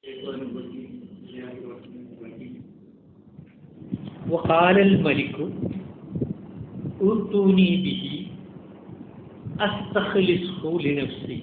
وقال الملك ائتوني به أستخلصه لنفسي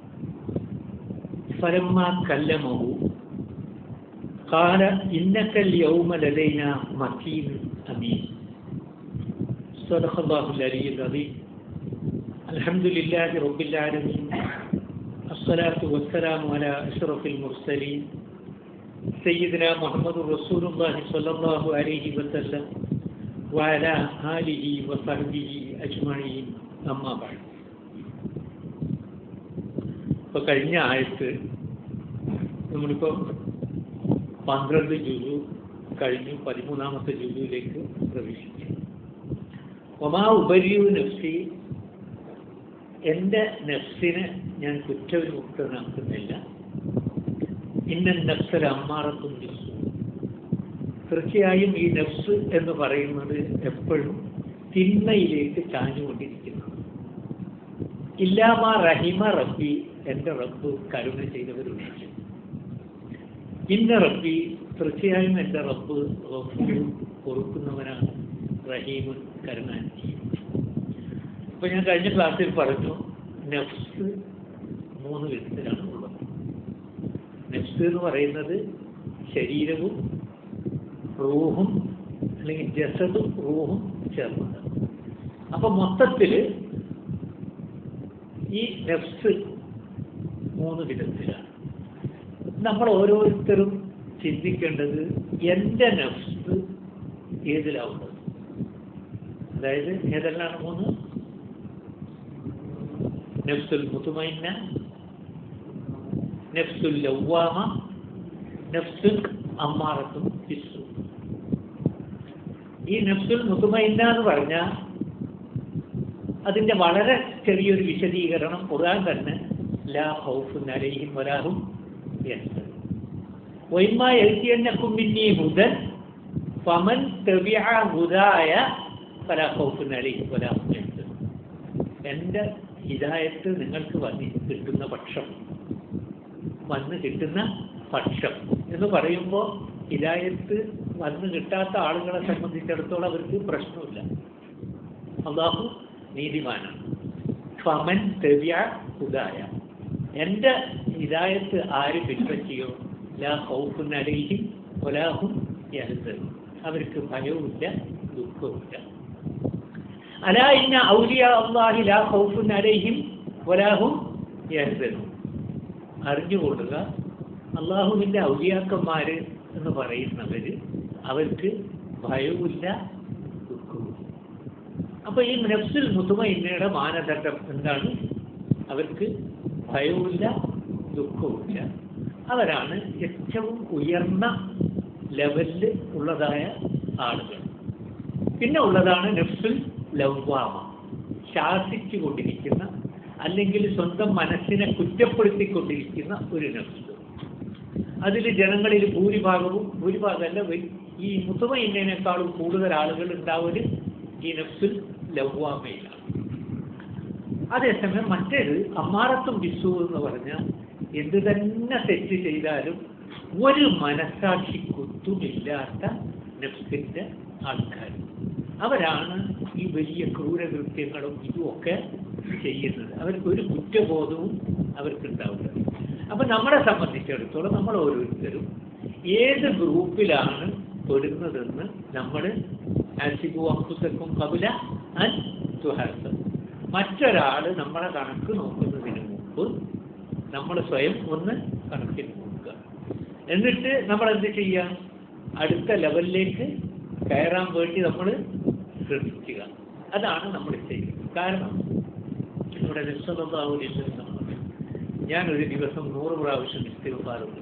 فلما كلمه قال إنك اليوم لدينا مكين أمين صدق الله العلي العظيم الحمد لله رب العالمين الصلاة والسلام على أشرف المرسلين سيدنا محمد رسول الله صلى الله عليه وسلم وعلى آله وصحبه أجمعين أما بعد ഇപ്പോൾ കഴിഞ്ഞ ആയത്ത് നമ്മളിപ്പോൾ പന്ത്രണ്ട് ജുലു കഴിഞ്ഞു പതിമൂന്നാമത്തെ ജുലുവിലേക്ക് പ്രവേശിച്ചു ഒമാ ഉപരിയു നഫ്സി എൻ്റെ നഫ്സിനെ ഞാൻ കുറ്റവിമുക്തനാക്കുന്നില്ല ഇന്ന നഫ്സൽ അമ്മാറത്തും ദിസു തീർച്ചയായും ഈ നഫ്സ് എന്ന് പറയുന്നത് എപ്പോഴും തിന്മയിലേക്ക് ചാഞ്ഞുകൊണ്ടിരിക്കുന്നു ഇല്ലാമ റഹിമ റബ്ബി എൻ്റെ റബ്ബ് കരുണ ചെയ്തവരുണ്ട് ഇന്ന റബ്ബി തീർച്ചയായും എൻ്റെ റബ്ബ് റഫൂറും പൊറുക്കുന്നവനാണ് റഹീമുൻ കരുണാനിധി ഇപ്പൊ ഞാൻ കഴിഞ്ഞ ക്ലാസ്സിൽ പറഞ്ഞു നഫ്സ് മൂന്ന് വിധത്തിലാണ് ഉള്ളത് നഫ്സ് എന്ന് പറയുന്നത് ശരീരവും റൂഹും അല്ലെങ്കിൽ ജസദും റൂഹും ചേർന്നത് അപ്പൊ മൊത്തത്തിൽ ഈ നഫ്സ് മൂന്ന് വിധത്തിലാണ് നമ്മൾ ഓരോരുത്തരും ചിന്തിക്കേണ്ടത് എൻ്റെ നഫ്സ് ഏതിലാവുന്നത് അതായത് ഏതെല്ലാം മൂന്ന് നഫ്സുൽ മുതുമൈന നഫ്സുൽ ലവ്വാമ നഫ്സുൽ അമ്മാറത്തും ഫിസ്സു ഈ നഫ്സുൽ മുതുമൈന എന്ന് പറഞ്ഞാൽ അതിൻ്റെ വളരെ ചെറിയൊരു വിശദീകരണം ഖുർആൻ തന്നെ ലാ ഹൗഫുൻ അലൈഹിം വലാഹും യഹ്സൻ വൈമാ യൽക്കിയന്നക്കും മിന്നി ഹുദൻ ഫമൻ തബിഅ ഹുദായ ഫലാ ഹൗഫുൻ അലൈഹിം വലാഹും യഹ്സൻ എൻ്റെ ഹിദായത്ത് നിങ്ങൾക്ക് വന്നി കിട്ടുന്ന പക്ഷം വന്ന് കിട്ടുന്ന പക്ഷം എന്ന് പറയുമ്പോൾ ഹിദായത്ത് വന്ന് കിട്ടാത്ത ആളുകളെ സംബന്ധിച്ചിടത്തോളം അവർക്ക് പ്രശ്നമില്ല അള്ളാഹു നീതിമാനാണ് ഫമൻ തെവ്യ ഹുദായ എൻ്റെ ഹിദായത്ത് ആര് പിൻപറ്റിയോ ലാ ഹൗഫുൻ അലൈഹിം ഒലാഹും യഹ്സനും അവർക്ക് ഭയവുമില്ല ദുഃഖവുമില്ല അലാ ഇന്ന ഔലിയ അള്ളാഹി ലാ ഹൗഫുൻ അലൈഹിം ഒലാഹും യഹ്സനും അറിഞ്ഞുകൊള്ളുക അള്ളാഹുവിൻ്റെ ഔലിയാക്കന്മാര് എന്ന് പറയുന്നവർ അവർക്ക് ഭയവുമില്ല ദുഃഖവുമില്ല അപ്പൊ ഈ നഫ്സുൽ മുതുമയിന്നയുടെ മാനദണ്ഡം എന്താണ് അവർക്ക് ഭയവുമില്ല ദുഃഖവുമില്ല അവരാണ് ഏറ്റവും ഉയർന്ന ലെവലിൽ ഉള്ളതായ ആളുകൾ പിന്നെ ഉള്ളതാണ് നഫ്സുൽ ലവ്വാമ ശാസിച്ചു കൊണ്ടിരിക്കുന്ന അല്ലെങ്കിൽ സ്വന്തം മനസ്സിനെ കുറ്റപ്പെടുത്തിക്കൊണ്ടിരിക്കുന്ന ഒരു നഫ്സ് അതിൽ ജനങ്ങളിൽ ഭൂരിഭാഗവും ഭൂരിഭാഗമല്ല ഈ മുത്തുമയിന്നേനേക്കാളും കൂടുതൽ ആളുകൾ ഉണ്ടാവല് ഈ നഫ്സുൽ ലവ്വാമയിലാണ് അതേസമയം മറ്റേത് അമ്മാറത്തും ബിസു എന്ന് പറഞ്ഞാൽ എന്ത് തന്നെ തെറ്റ് ചെയ്താലും ഒരു മനസാക്ഷി കുത്തുമില്ലാത്ത നഫ്സിന്റെ ആൾക്കാർ അവരാണ് ഈ വലിയ ക്രൂരകൃത്യങ്ങളും ഇതുമൊക്കെ ചെയ്യുന്നത് അവർക്ക് ഒരു കുറ്റബോധവും അവർക്കുണ്ടാവില്ല അപ്പൊ നമ്മളെ സംബന്ധിച്ചിടത്തോളം നമ്മൾ ഓരോരുത്തരും ഏത് ഗ്രൂപ്പിലാണ് പെടുന്നതെന്ന് നമ്മൾ ആസിബു അംസുസക്കും കപില അൻ തുഹാസം മറ്റൊരാൾ നമ്മളെ കണക്ക് നോക്കുന്നതിന് മുമ്പ് നമ്മൾ സ്വയം ഒന്ന് കണക്കിന് നോക്കുക എന്നിട്ട് നമ്മൾ എന്ത് ചെയ്യാം അടുത്ത ലെവലിലേക്ക് കയറാൻ വേണ്ടി നമ്മൾ ശ്രമിക്കുക അതാണ് നമ്മൾ ചെയ്യുന്നത് കാരണം നമ്മുടെ നിസ്വഭാവിൽ ഞാനൊരു ദിവസം നൂറ് പ്രാവശ്യം ഇസ്തിഫാറുണ്ട്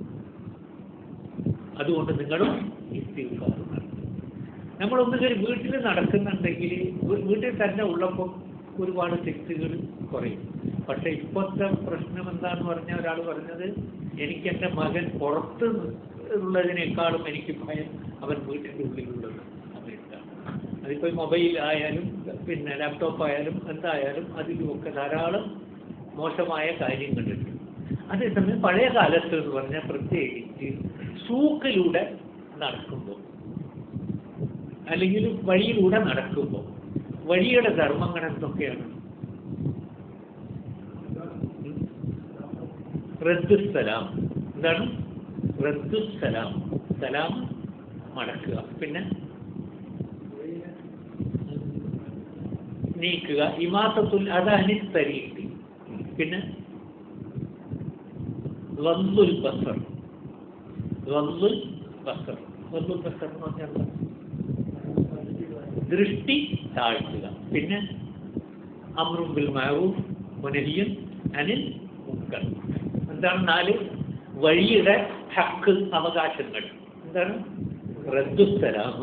അതുകൊണ്ട് നിങ്ങളും ഇസ്തിഫാറുണ്ട് നമ്മളൊന്നുകിൽ വീട്ടിൽ നടക്കുന്നുണ്ടെങ്കിൽ വീട്ടിൽ തന്നെ ഉള്ളപ്പോൾ ഒരുപാട് തെറ്റുകൾ കുറയും പക്ഷെ ഇപ്പോഴത്തെ പ്രശ്നം എന്താന്ന് പറഞ്ഞ ഒരാൾ പറഞ്ഞത് എനിക്ക് എൻ്റെ മകൻ പുറത്ത് ഉള്ളതിനേക്കാളും എനിക്ക് ഭയം അവൻ വീട്ടിൻ്റെ ഉള്ളിലുള്ളത് സമയത്താണ് അതിപ്പോൾ മൊബൈൽ ആയാലും പിന്നെ ലാപ്ടോപ്പ് ആയാലും എന്തായാലും അതിലുമൊക്കെ ധാരാളം മോശമായ കാര്യങ്ങളുണ്ട് അതേസമയം പഴയ കാലത്ത് എന്ന് പറഞ്ഞാൽ പ്രത്യേകിച്ച് സൂക്കിലൂടെ നടക്കുമ്പോൾ അല്ലെങ്കിൽ വഴിയിലൂടെ നടക്കുമ്പോൾ വഴിയുടെ ധർമ്മങ്ങൾ എന്തൊക്കെയാണ് റദ്ദുസലാം എന്താണ് റദ്ദുസലാം സലാം മടക്കുക പിന്നെ നീക്കുക ഇമാസത്തുൽ അതാനി തരീക്ക് പിന്നെ വന്നുൽ ബസർ വന്നുൽ ബസർ വന്നുൽ ബസർ എന്ന് പറഞ്ഞാൽ എന്താ? ദൃഷ്ടി താഴ്ത്തുക പിന്നെ അമ്രും ബിൽ മഅറൂഫ് വനഹിയൻ അനിൽ മുൻകർ എന്താണ് നാല് വഴിയുടെ ഹക്ക് അവകാശങ്ങൾ എന്താണ് റദ്ദുസലാം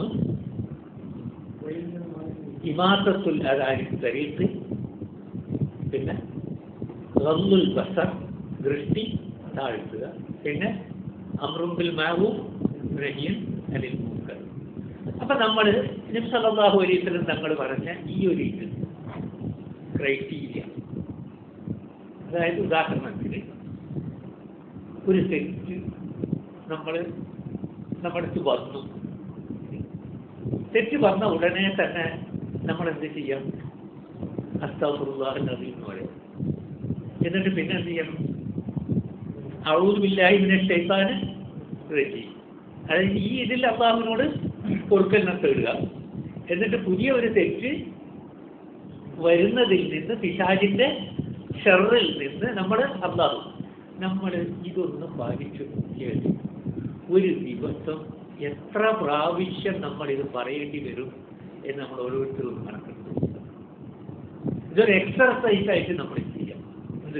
ഇമാസത്തുൽ അതാനി തരീക്ക് പിന്നെ റന്നുൽ ബസർ ദൃഷ്ടി താഴ്ത്തുക പിന്നെ അമ്രുംബിൽ മാവൂഫ് റഹിയൻ അനിൽ മുൻകർ അപ്പൊ നമ്മൾ നിംസലാഹു അലീസിലും തങ്ങൾ പറഞ്ഞ ഈ ഒരു ഇത് ക്രൈറ്റീരിയ അതായത് ഉദാഹരണത്തിന് ഒരു തെറ്റ് നമ്മൾ നമ്മൾക്ക് വന്നു തെറ്റ് വന്ന ഉടനെ തന്നെ നമ്മൾ എന്ത് ചെയ്യാം അസ്താഫുറുല്ലാഹ് നബി എന്ന് പറയും എന്നിട്ട് പിന്നെ എന്ത് ചെയ്യണം അഴുതുമില്ലായി പിന്നെ ഷെയ്ത്താന് റെജി അതായത് ഈ ഇതിൽ അള്ളാഹുവിനോട് കൊടുക്കലിനെ തേടുക എന്നിട്ട് പുതിയ ഒരു തെറ്റ് വരുന്നതിൽ നിന്ന് പിശാചിന്റെ ഷെറിൽ നിന്ന് നമ്മൾ അള്ളാഹു നമ്മൾ ഇതൊന്ന് പാലിച്ചു നോക്കിയാൽ ഒരു ദിവസം എത്ര പ്രാവശ്യം നമ്മൾ ഇത് പറയേണ്ടി വരും എന്ന് നമ്മൾ ഓരോരുത്തരും ഒന്ന് കണക്കെടുത്തു ഇതൊരു എക്സർസൈസ് ആയിട്ട് നമ്മൾ ചെയ്യാം ഇത്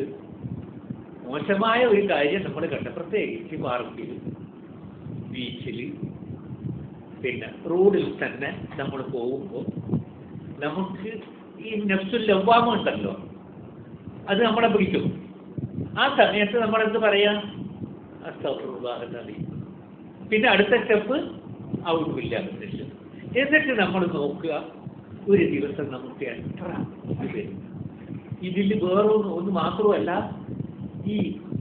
മോശമായ ഒരു കാര്യം നമ്മൾ കണ്ട പ്രത്യേകിച്ച് പാർക്കിൽ ബീച്ചിൽ പിന്നെ റോഡിൽ തന്നെ നമ്മൾ പോകുമ്പോൾ നമുക്ക് ഈ നെഫ്സുൽ ലവ്വാമ ഉണ്ടല്ലോ അത് നമ്മളെ പിടിക്കും ആ സമയത്ത് നമ്മൾ എന്ത് പറയാം അസ്തഫുറുല്ലാഹി പിന്നെ അടുത്ത സ്റ്റെപ്പ് ഔട്ടില്ല എന്നിട്ട് നമ്മൾ നോക്കുക ഒരു ദിവസം നമുക്ക് എത്ര ഇത് വരും ഇതിൽ വേറെ ഒന്ന് ഒന്ന് മാത്രമല്ല ഈ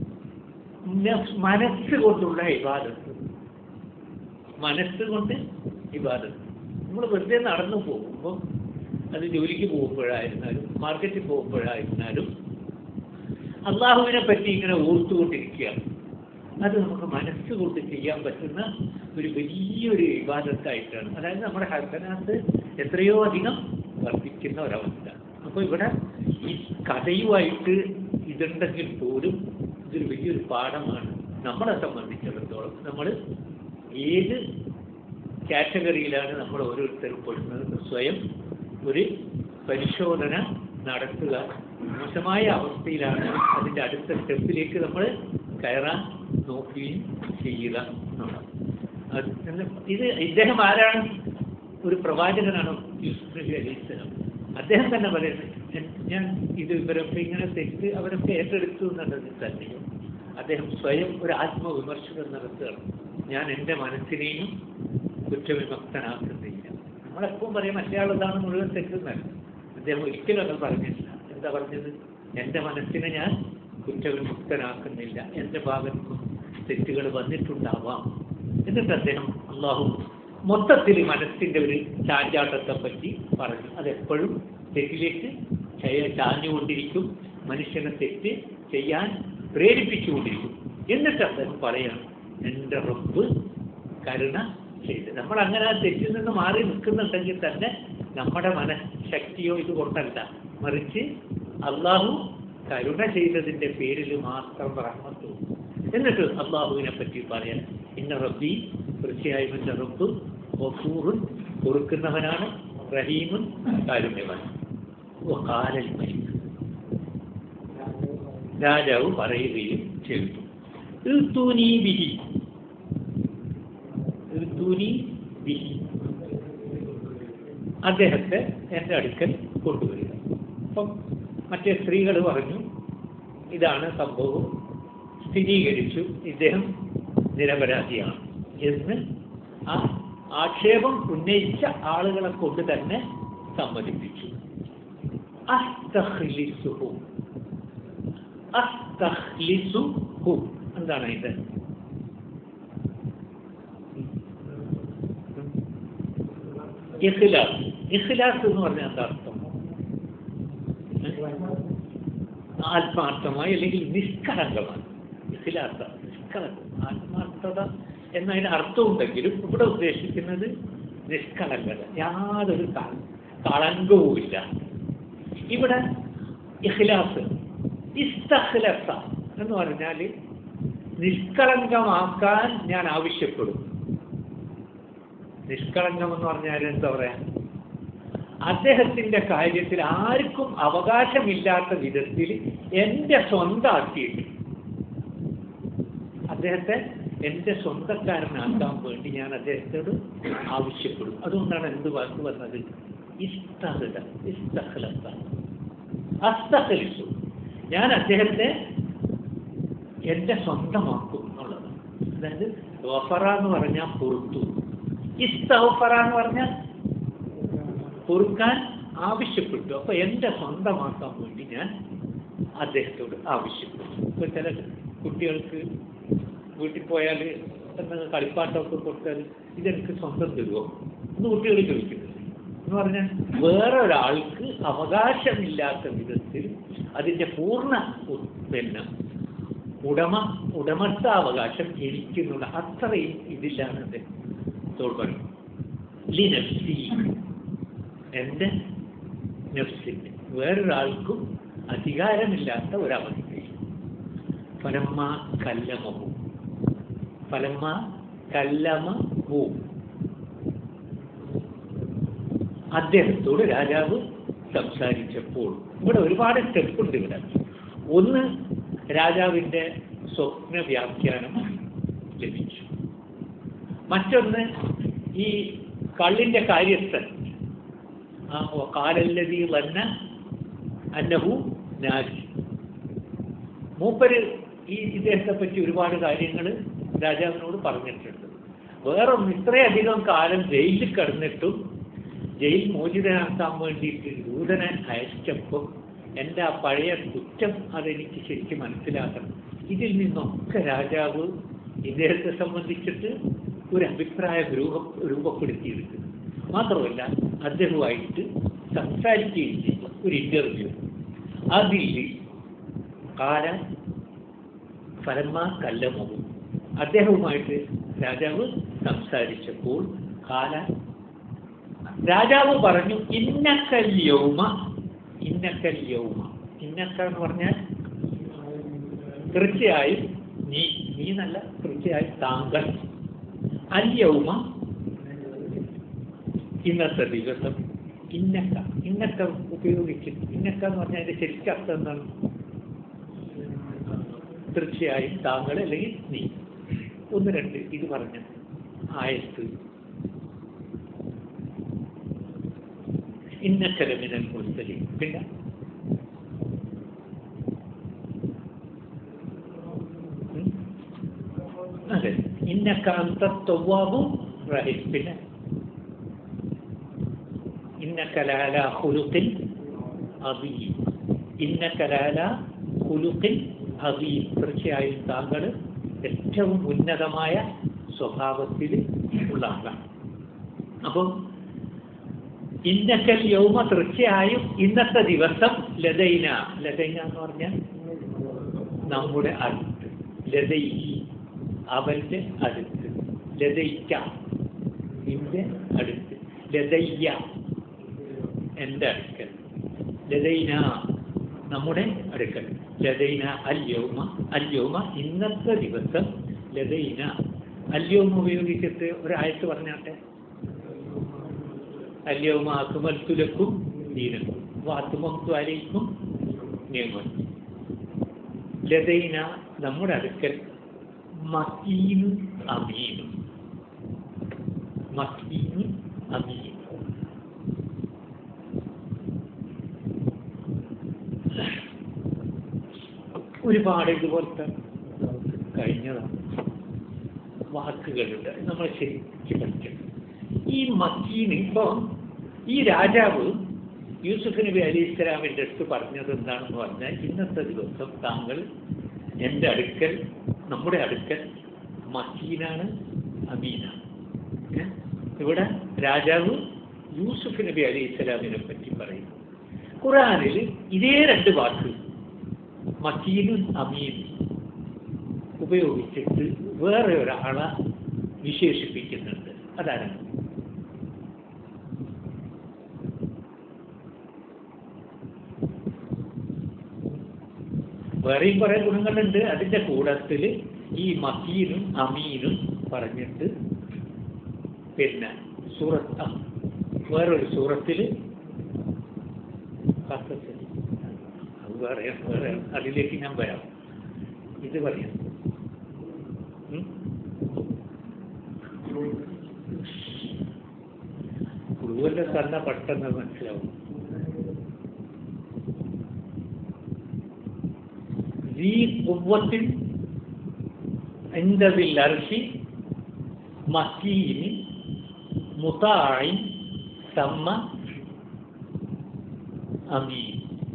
നഫ്- മനസ്സ് കൊണ്ടുള്ള ഇബാദത്ത് മനസ്സ് കൊണ്ട് ഇബാദത്ത് നമ്മൾ വെറുതെ നടന്നു പോകുമ്പോൾ അത് ജോലിക്ക് പോകുമ്പോഴായിരുന്നാലും മാർക്കറ്റിൽ പോകുമ്പോഴായിരുന്നാലും അള്ളാഹുവിനെ പറ്റി ഇങ്ങനെ ഓർത്തുകൊണ്ടിരിക്കുകയാണ് അത് നമുക്ക് മനസ്സുകൊണ്ട് ചെയ്യാൻ പറ്റുന്ന ഒരു വലിയൊരു വിവാദത്തായിട്ടാണ് അതായത് നമ്മുടെ ഹസനാത്ത് എത്രയോ അധികം വർദ്ധിക്കുന്ന ഒരവസ്ഥ അപ്പോൾ ഇവിടെ ഈ കഥയുമായിട്ട് ഇതുണ്ടെങ്കിൽ പോലും ഇതൊരു വലിയൊരു പാഠമാണ് നമ്മളെ സംബന്ധിച്ചിടത്തോളം നമ്മൾ ഏത് കാറ്റഗറിയിലാണ് നമ്മൾ ഓരോരുത്തരും പെടുന്നത് സ്വയം ഒരു പരിശോധന നടത്തുക മോശമായ അവസ്ഥയിലാണ് അതിൻ്റെ അടുത്ത സ്റ്റെപ്പിലേക്ക് നമ്മൾ കയറാൻ നോക്കുകയും ചെയ്യുക എന്നുള്ളത്. അത് എന്ന് ഇത് ഇദ്ദേഹം ആരാണ് ഒരു പ്രവാചകനാണ് യൂസുഫ് നബി അലൈഹി സ്വലാം അദ്ദേഹം തന്നെ പറയുന്നത് "ഞാൻ- ഞാൻ ഇത് ഇവരൊക്കെ ഇങ്ങനെ തെറ്റ് അവരൊക്കെ ഏറ്റെടുത്തു എന്നുള്ളത് തന്നെയും അദ്ദേഹം സ്വയം ഒരു ആത്മവിമർശനം നടത്തുകയാണ് ഞാൻ എൻ്റെ മനസ്സിനെയും കുറ്റവിമുക്തനാക്കുന്നില്ല നമ്മളെപ്പോഴും പറയും മറ്റേ ആളതാണ് മുഴുവൻ തെറ്റുന്നത് അദ്ദേഹം ഒരിക്കലും അത് പറഞ്ഞില്ല എന്താ പറഞ്ഞത് എൻ്റെ മനസ്സിനെ ഞാൻ കുറ്റവിമുക്തനാക്കുന്നില്ല എൻ്റെ ഭാഗത്തുനിന്നും തെറ്റുകൾ വന്നിട്ടുണ്ടാവാം എന്നിട്ട് അദ്ദേഹം അള്ളാഹു മൊത്തത്തിൽ മനസ്സിൻ്റെ ഒരു ചാഞ്ചാട്ടത്തെ പറ്റി പറഞ്ഞു അതെപ്പോഴും തെറ്റിലേക്ക് ചയ- ചാഞ്ഞുകൊണ്ടിരിക്കും മനുഷ്യനെ തെറ്റ് ചെയ്യാൻ പ്രേരിപ്പിച്ചുകൊണ്ടിരിക്കും എന്നിട്ട് അദ്ദേഹം പറയാണ് എൻ്റെ റബ്ബ് കരുണ ചെയ്ത് നമ്മൾ അങ്ങനെ ആ തെറ്റിൽ നിന്ന് മാറി നിൽക്കുന്നുണ്ടെങ്കിൽ തന്നെ നമ്മുടെ മനഃശക്തിയോ ഇത് കൊണ്ടല്ല മറിച്ച് അള്ളാഹു കരുണ ചെയ്തതിൻ്റെ പേരിൽ മാത്രം റഹ്മത്തു എന്നിട്ട് അള്ളാഹുവിനെ പറ്റി പറയാൻ ഇന്ന റബ്ബി തീർച്ചയായും എൻ്റെ റബ്ബ് വഫൂറുൻ പൊറുക്കുന്നവനാണ് റഹീമുൻ കാരുണ്യവൻ കാലൽ മരിക്കും രാജാവ് പറയുകയും ചെയ്തു ഇർത്തൂനി ബിഹി ഇർത്തൂനി ബിഹി അദ്ദേഹത്തെ എൻ്റെ അടുക്കൽ കൊണ്ടുവരിക അപ്പം മറ്റേ സ്ത്രീകൾ പറഞ്ഞു ഇതാണ് സംഭവം സ്ഥിരീകരിച്ചു ഇദ്ദേഹം നിരപരാധിയാണ് എന്ന് ആ ആക്ഷേപം ഉന്നയിച്ച ആളുകളെ കൊണ്ട് തന്നെ സമ്മതിപ്പിച്ചു അസ്തഖ്ലിസുഹു അസ്തഖ്ലിസു ഹു എന്താണ് അതിന്റെ ഇഖ്ലാസ് ഇഖ്ലാസ് എന്ന് പറഞ്ഞാൽ എന്താ അർത്ഥം ആത്മാർത്ഥമായി അല്ലെങ്കിൽ നിഷ്കളങ്കമാണ് ഇഖ്ലാസ നിഷ്കളങ്കം ആത്മാർത്ഥത എന്നതിന് അർത്ഥമുണ്ടെങ്കിലും ഇവിടെ ഉദ്ദേശിക്കുന്നത് നിഷ്കളങ്കത യാതൊരു ക- കളങ്കവുമില്ല ഇവിടെ ഇഖ്ലാസ് ഇസ്തഖ്ലസ എന്ന് പറഞ്ഞാൽ നിഷ്കളങ്കമാക്കാൻ ഞാൻ ആവശ്യപ്പെടും നിഷ്കളങ്കം എന്ന് പറഞ്ഞാൽ എന്താ പറയാ അദ്ദേഹത്തിന്റെ കാര്യത്തിൽ ആർക്കും അവകാശമില്ലാത്ത വിധത്തിൽ എന്റെ സ്വന്തമാക്കിയിട്ട് അദ്ദേഹത്തെ എന്റെ സ്വന്തക്കാരനാക്കാൻ വേണ്ടി ഞാൻ അദ്ദേഹത്തോട് ആവശ്യപ്പെടും അതുകൊണ്ടാണ് എന്ത് വാക്ക് വന്നത് ഇസ്തഹൃത ഇസ്തഹ്ലസ അസ്തഹലിച്ചു ഞാൻ അദ്ദേഹത്തെ എന്റെ സ്വന്തമാക്കും എന്നുള്ളത് അതായത് ഗോഫറ എന്ന് പറഞ്ഞാൽ പൊറുത്തു ഇസ്തഫറ എന്ന് പറഞ്ഞാൽ പൊറുക്കാൻ ആവശ്യപ്പെട്ടു അപ്പൊ എന്റെ സ്വന്തമാക്കാൻ വേണ്ടി ഞാൻ അദ്ദേഹത്തോട് ആവശ്യപ്പെട്ടു ഇപ്പൊ ചില കുട്ടികൾക്ക് വീട്ടിൽ പോയാൽ എന്തെങ്കിലും കളിപ്പാട്ടമൊക്കെ കൊടുത്താൽ ഇതെനിക്ക് സ്വന്തം തരുമോ എന്ന് കുട്ടികൾ ചോദിക്കുന്നത് എന്ന് പറഞ്ഞാൽ വേറൊരാൾക്ക് അവകാശമില്ലാത്ത വിധത്തിൽ അതിന്റെ പൂർണ്ണ ഉ- പിന്നെ ഉടമ ഉടമസ്ഥാവകാശം എനിക്കുന്നുള്ള അത്രയും ഇതില്ലാണ് അദ്ദേഹം തോൽപ്പണം ലിനഫ്സി എൻ്റെ നഫ്സിന് വേറൊരാൾക്കും അധികാരമില്ലാത്ത ഒരവസ്ഥയിൽ ഫലമ്മ കല്ലമവും ഫലമ്മ കല്ലമവും അദ്ദേഹത്തോട് രാജാവ് സംസാരിച്ചപ്പോൾ ഇവിടെ ഒരുപാട് സ്റ്റെപ്പ് ഉണ്ട് ഇവിടെ ഒന്ന് രാജാവിൻ്റെ സ്വപ്ന വ്യാഖ്യാനം ലഭിച്ചു മറ്റൊന്ന് ഈ കള്ളിന്റെ കാര്യസ്ഥൻ ആ കാലല്ലതി വന്ന അന്നഹു നാജി മൂപ്പര് ഈ ഇദ്ദേഹത്തെ പറ്റി ഒരുപാട് കാര്യങ്ങൾ രാജാവിനോട് പറഞ്ഞിട്ടുണ്ട് വേറൊന്ന് ഇത്രയധികം കാലം ജയിലിൽ കിടന്നിട്ടും ജയിൽ മോചിതനാക്കാൻ വേണ്ടിയിട്ട് ദൂതനെ അയച്ചപ്പോൾ എൻ്റെ ആ പഴയ കുറ്റം അതെനിക്ക് ശരിക്കും മനസ്സിലാക്കണം ഇതിൽ നിന്നൊക്കെ രാജാവ് ഇദ്ദേഹത്തെ സംബന്ധിച്ചിട്ട് ഒരു അഭിപ്രായം രൂപ രൂപപ്പെടുത്തിയെടുക്കുന്നു മാത്രമല്ല അദ്ദേഹവുമായിട്ട് സംസാരിക്കുകയും ചെയ്തു ഒരു ഇന്റർവ്യൂ അതിൽ കാല ഫലന്മാ കല്ലമവും അദ്ദേഹവുമായിട്ട് രാജാവ് സംസാരിച്ചപ്പോൾ കാല രാജാവ് പറഞ്ഞു ഇന്നക്കൽ യൗമ ഇന്നക്കൽ യൗമ ഇന്നക്ക എന്ന് പറഞ്ഞാൽ തീർച്ചയായും നീ നീ നല്ല തീർച്ചയായും താങ്കൾ അല്യൗമ ഇന്നത്തെ ദിവസം ഇന്നക്ക ഇന്നക്ക ഉപയോഗിച്ച് ഇന്നക്ക എന്ന് പറഞ്ഞാൽ അതിന്റെ ശരിക്കും അർത്ഥം എന്താണ് തീർച്ചയായും താങ്കൾ അല്ലെങ്കിൽ നീ ഒന്ന് രണ്ട് ഇത് പറഞ്ഞ ആയത്ത് ഇന്നക്കലമിനൽ മുസ്തലി പിന്നെ ഉം? അതെ ഇന്നക്ക അന്തത്വവാബും റഹീം പിന്നെ ഇന്നക്ക ലാല ഹുലുക്കിൽ അബീം ഇന്നക്ക ലാല ഹുലുക്കിൽ അബീം തീർച്ചയായും താങ്കൾ ഏറ്റവും ഉന്നതമായ സ്വഭാവത്തിൽ ഉള്ള ആളാണ് അപ്പം ഇന്നക്കൽ യൗമ തീർച്ചയായും ഇന്നത്തെ ദിവസം ലതൈന ലതൈന എന്ന് പറഞ്ഞാൽ നമ്മുടെ അടുത്ത് ലതൈ അവന്റെ അടുത്ത് ലതൈക്ക നിന്റെ അടുത്ത് ലതയ്യ എൻ്റെ അടുക്കൽ ലതൈന നമ്മുടെ അടുക്കൽ ലതൈന അല്യൗമ അല്യൗമ ഇന്നത്തെ ദിവസം ലതൈന അല്യൗമ ഉപയോഗിച്ചിട്ട് ഒരാഴ്ച പറഞ്ഞാട്ടെ അല്യൗമ അക്മൽത്തുലക്കും ദീനക്കും വാത്തുമത്തു അലയിക്കും നിയമം ലതൈന നമ്മുടെ അടുക്കൽ മക്കീനും അമീനും മക്കീനും അമീനും ഒരുപാട് ഇതുപോലത്തെ കഴിഞ്ഞതാണ് വാക്കുകളുണ്ട് നമ്മൾ ശരിക്കും പഠിക്കണം ഈ മക്കീന് ഇപ്പോൾ ഈ രാജാവ് യൂസുഫ് നബി അലി ഇസ്ലാമിൻ്റെ അടുത്ത് പറഞ്ഞത് എന്താണെന്ന് പറഞ്ഞാൽ ഇന്നത്തെ ദിവസം താങ്കൾ എൻ്റെ അടുക്കൽ നമ്മുടെ അടുക്കൽ മക്കീനാണ് അമീനാണ് ഏ? ഇവിടെ രാജാവ് യൂസുഫ് നബി അലി ഇസ്ലാമിനെ പറ്റി പറയുന്നു ഖുറാനിൽ ഇതേ രണ്ട് വാക്ക് മക്കീനും അമീനും ഉപയോഗിച്ചിട്ട് വേറെ ഒരാളെ വിശേഷിപ്പിക്കുന്നുണ്ട് അതാണ് വേറെയും കുറെ ഗുണങ്ങളുണ്ട് അതിന്റെ കൂടത്തിൽ ഈ മക്കീനും അമീനും പറഞ്ഞിട്ട് പിന്നെ സൂറത്ത് ആ, വേറൊരു സൂറത്തിൽ കസസിൽ അത് വേറെ വേറെ അതിലേക്ക് ഞാൻ വരാം ഇത് പറയാം ഉം? കുറുവല്ല തന്നെ പെട്ടെന്ന് മനസ്സിലാവും ذي قوة عند ذي العرش مكين مطاع ثم أمين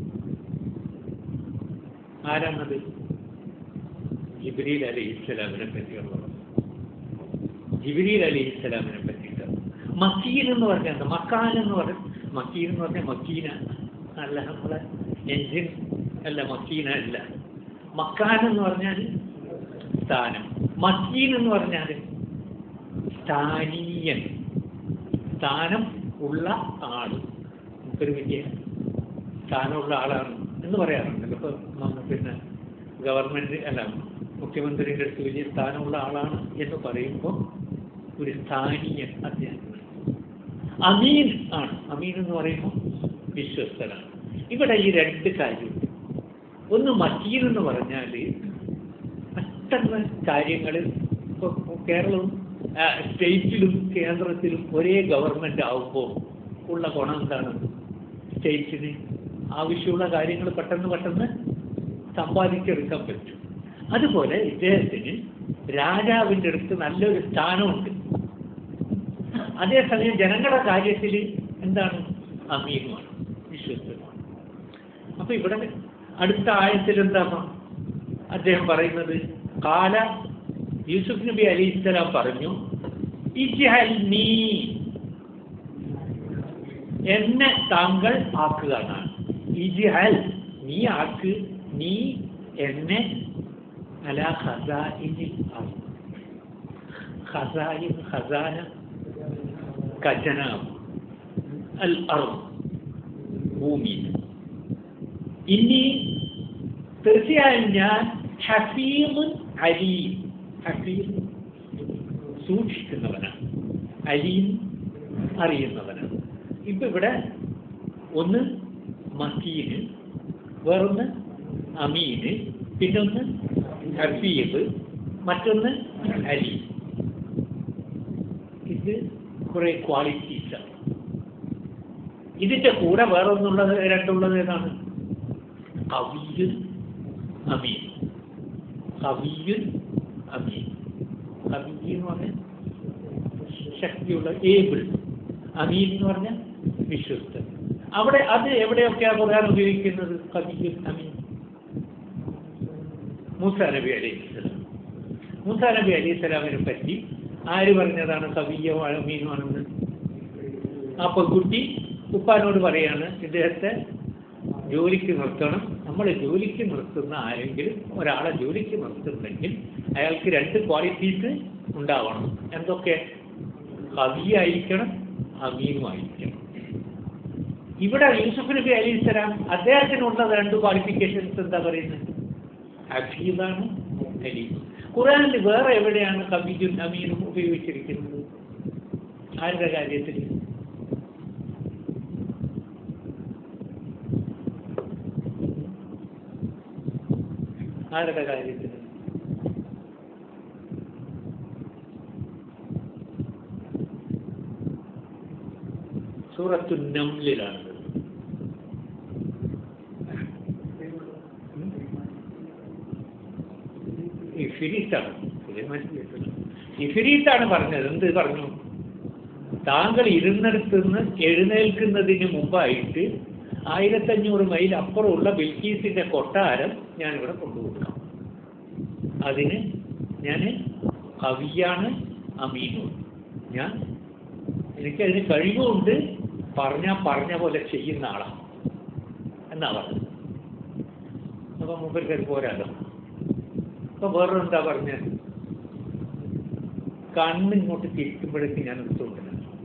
ആരാണത് ജിബ്രീൽ അലി ഇസ്ലാമിനെ പറ്റിയുള്ളത് ജിബ്രീൽ അലി ഇസ്ലാമിനെ പറ്റിയിട്ട് മക്കീൻ എന്ന് പറഞ്ഞാൽ എന്താ? മക്കാൻ എന്ന് പറഞ്ഞ മക്കീൻ എന്ന് പറഞ്ഞാൽ മക്കീന അല്ല നമ്മളെ എൻജിൻ അല്ല മക്കീന അല്ല മക്കാൻ എന്ന് പറഞ്ഞാൽ സ്ഥാനം മക്കീൻ എന്ന് പറഞ്ഞാൽ സ്ഥാനീയൻ സ്ഥാനം ഉള്ള ആള് നമുക്കൊരു വലിയ സ്ഥാനമുള്ള ആളാണ് എന്ന് പറയാറുണ്ടല്ലോ ഇപ്പൊ നമ്മ- പിന്നെ ഗവൺമെന്റ് അല്ല മുഖ്യമന്ത്രിയുടെ അടുത്ത് വലിയ സ്ഥാനമുള്ള ആളാണ് എന്ന് പറയുമ്പോൾ ഒരു സ്ഥാനീയൻ അദ്ദേഹം അമീൻ ആണ് അമീൻ എന്ന് പറയുമ്പോൾ വിശ്വസ്തനാണ് ഇവിടെ ഈ രണ്ട് കാര്യമുണ്ട് ഒന്ന് മക്കീൻ എന്ന് പറഞ്ഞാൽ പെട്ടെന്ന് കാര്യങ്ങൾ ഇപ്പോൾ കേരളവും ആ, സ്റ്റേറ്റിലും കേന്ദ്രത്തിലും ഒരേ ഗവൺമെൻറ് ആവുമ്പോൾ ഉള്ള ഗുണം എന്താണ് സ്റ്റേറ്റിന് ആവശ്യമുള്ള കാര്യങ്ങൾ പെട്ടെന്ന് പെട്ടെന്ന് സമ്പാദിച്ചെടുക്കാൻ പറ്റും അതുപോലെ ഇദ്ദേഹത്തിന് രാജാവിൻ്റെ അടുത്ത് നല്ലൊരു സ്ഥാനമുണ്ട് അതേസമയം ജനങ്ങളുടെ കാര്യത്തിൽ എന്താണ് അമീനുമാണ് വിശ്വസ്തമാണ് അപ്പൊ ഇവിടെ അടുത്ത ആയത്തിൽ എന്താണ് അദ്ദേഹം പറയുന്നത് കാല യൂസുഫ് നബി അലി ഇസ്ലാം പറഞ്ഞു ഇജ്ഹൽ നീ എന്നെ താങ്കൾ ആക്കുക എന്നാണ് ഇജ്ഹൽ നീ ആക്ക് നീ എന്നെ അല ഖസാഇനിൽ ആക്ക് ഖസായിൻ ഖസാന ഖജനാവ് അൽ അർദ് ഭൂമിയിൽ ഇനി തീർച്ചയായും ഞാൻ ഹഫീമുൻ അലീം ഹഫീം സൂക്ഷിക്കുന്നവനാണ് അലീം അറിയുന്നവനാണ് ഇപ്പൊ ഇവിടെ ഒന്ന് മക്കീന് വേറൊന്ന് അമീന് പിന്നൊന്ന് ഹഫീബ് മറ്റൊന്ന് അലീം ഇത് കുറെ ക്വാളിറ്റീസാണ് ഇതിന്റെ കൂടെ വേറൊന്നുള്ളത് രണ്ടുള്ളത് ഏതാണ് കവിയുൻ അമീൻ കവിയുൻ അമീൻ കവി എന്ന് പറഞ്ഞാൽ ശക്തിയുള്ള ഏബിൾ അമീൻ എന്ന് പറഞ്ഞാൽ വിശ്വസ്തൻ അവിടെ അത് എവിടെയൊക്കെയാണ് ഖുർആൻ ഉപയോഗിക്കുന്നത് കവിയുൻ അമീൻ മൂസ നബി അലൈഹി സ്വലാം മൂസ നബി അലൈഹി സ്വലാമിനെ പറ്റി ആര് പറഞ്ഞതാണ് കവിയോ അമീനുമാണെന്ന് ആ പെൺകുട്ടി ഉപ്പാനോട് പറയാണ് ഇദ്ദേഹത്തെ ജോലിക്ക് നിർത്തണം നമ്മൾ ജോലിക്ക് നിർത്തുന്ന ആരെങ്കിലും ഒരാളെ ജോലിക്ക് നിർത്തുന്നെങ്കിൽ അയാൾക്ക് രണ്ട് ക്വാളിറ്റീസ് ഉണ്ടാവണം എന്തൊക്കെ കവിയായിരിക്കണം അമീനുമായിരിക്കണം ഇവിടെ യൂസുഫ് നബി അലി ഇസ്ലാം അദ്ദേഹത്തിനുള്ള രണ്ട് ക്വാളിഫിക്കേഷൻസ് എന്താ പറയുന്നത് ഹഫീദാണ് അലീം ഖുറാനിൽ വേറെ എവിടെയാണ് കവിയും അമീനും ഉപയോഗിച്ചിരിക്കുന്നത് ആരുടെ കാര്യത്തിൽ ആരുടെ കാര്യത്തിൽ സൂറത്തു നംലിലാണ് ഇഫിരീത്താണ് ഇഫിരീത്താണ് പറഞ്ഞത് എന്ത് പറഞ്ഞു താങ്കൾ ഇരുന്നിടത്ത് നിന്ന് എഴുന്നേൽക്കുന്നതിന് മുമ്പായിട്ട് ആയിരത്തഞ്ഞൂറ് മൈൽ അപ്പുറമുള്ള ബിൽക്കീസിന്റെ കൊട്ടാരം ഞാനിവിടെ കൊണ്ടുകൊടുക്കാം അതിന് ഞാൻ കവിയാണ് അമീനും ഞാൻ എനിക്കതിന് കഴിവുമുണ്ട് പറഞ്ഞാൽ പറഞ്ഞ പോലെ ചെയ്യുന്ന ആളാണ് എന്നാ പറഞ്ഞത് അപ്പൊ മൂപ്പർക്ക് അത് പോരാലോ അപ്പൊ വേറൊരെന്താ പറഞ്ഞ കണ്ണിങ്ങോട്ട് തിരിക്കുമ്പോഴേക്ക് ഞാൻ എടുത്തുകൊണ്ടിരുന്നു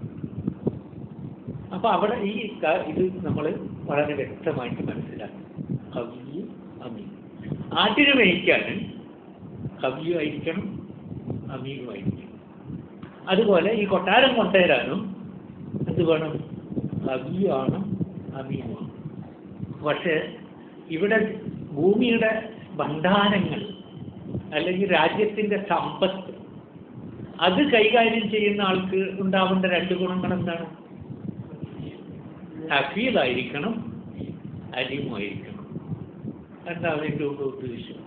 അപ്പൊ അവിടെ ഈ ക- ഇത് നമ്മൾ വളരെ വ്യക്തമായിട്ട് മനസ്സിലാക്കി കവിയും അമീൻ ആട്ടിനെ മേയ്ക്കാൻ കവിയും ആയിരിക്കണം അമീനും ആയിരിക്കണം അതുപോലെ ഈ കൊട്ടാരം കൊണ്ടുവരാനും എന്ത് വേണം കവിയുമാണ് അമീനുമാണ് പക്ഷേ ഇവിടെ ഭൂമിയുടെ ഭണ്ഡാരങ്ങൾ അല്ലെങ്കിൽ രാജ്യത്തിന്റെ സമ്പത്ത് അത് കൈകാര്യം ചെയ്യുന്ന ആൾക്ക് ഉണ്ടാവേണ്ട രണ്ട് ഗുണങ്ങൾ എന്താണ് ഹഫീദായിരിക്കണം അലിമായിരിക്കണം എന്താ അതിൻ്റെ കൊണ്ട് ഉദ്ദേശം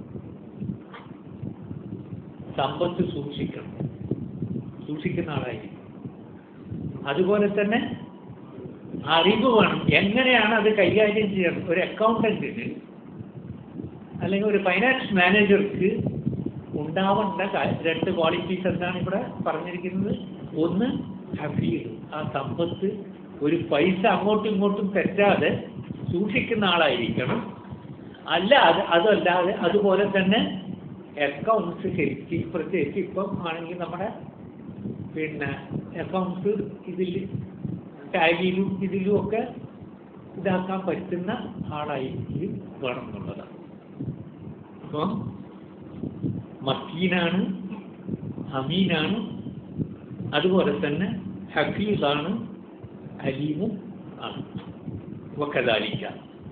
സമ്പത്ത് സൂക്ഷിക്കണം സൂക്ഷിക്കുന്ന ആളായിരിക്കും അതുപോലെ തന്നെ അറിവ് വേണം എങ്ങനെയാണ് അത് കൈകാര്യം ചെയ്യണം ഒരു അക്കൗണ്ടന്റിന് അല്ലെങ്കിൽ ഒരു ഫൈനാൻസ് മാനേജർക്ക് ഉണ്ടാവേണ്ട കാ- രണ്ട് ക്വാളിറ്റീസ് എന്താണ് ഇവിടെ പറഞ്ഞിരിക്കുന്നത് ഒന്ന് ഹഫീദ് ആ സമ്പത്ത് ഒരു പൈസ അങ്ങോട്ടും ഇങ്ങോട്ടും തെറ്റാതെ സൂക്ഷിക്കുന്ന ആളായിരിക്കണം അല്ല അത് അതല്ലാതെ അതുപോലെ തന്നെ അക്കൗണ്ട്സ് ശരിക്ക് പ്രത്യേകിച്ച് ഇപ്പം ആണെങ്കിൽ നമ്മുടെ പിന്നെ അക്കൗണ്ട്സ് ഇതിൽ ടാലിയിലും ഇതിലും ഒക്കെ ഇതാക്കാൻ പറ്റുന്ന ആളായിരിക്കും വേണം എന്നുള്ളതാണ് അപ്പം മക്കീനാണ് അമീനാണ് അതുപോലെ തന്നെ ഹഫീസാണ് അലീമും ആണ് വക്കദാലിക്ക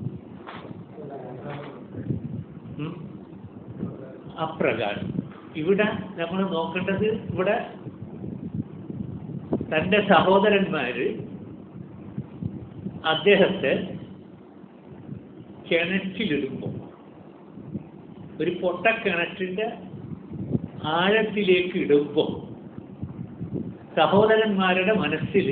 ഉം. അപ്രകാരം ഇവിടെ നമ്മൾ നോക്കേണ്ടത് ഇവിടെ തൻ്റെ സഹോദരന്മാര് അദ്ദേഹത്തെ കിണറ്റിലിടുമ്പോൾ ഒരു പൊട്ടക്കിണറ്റിന്റെ ആഴത്തിലേക്ക് ഇടുമ്പോൾ സഹോദരന്മാരുടെ മനസ്സിൽ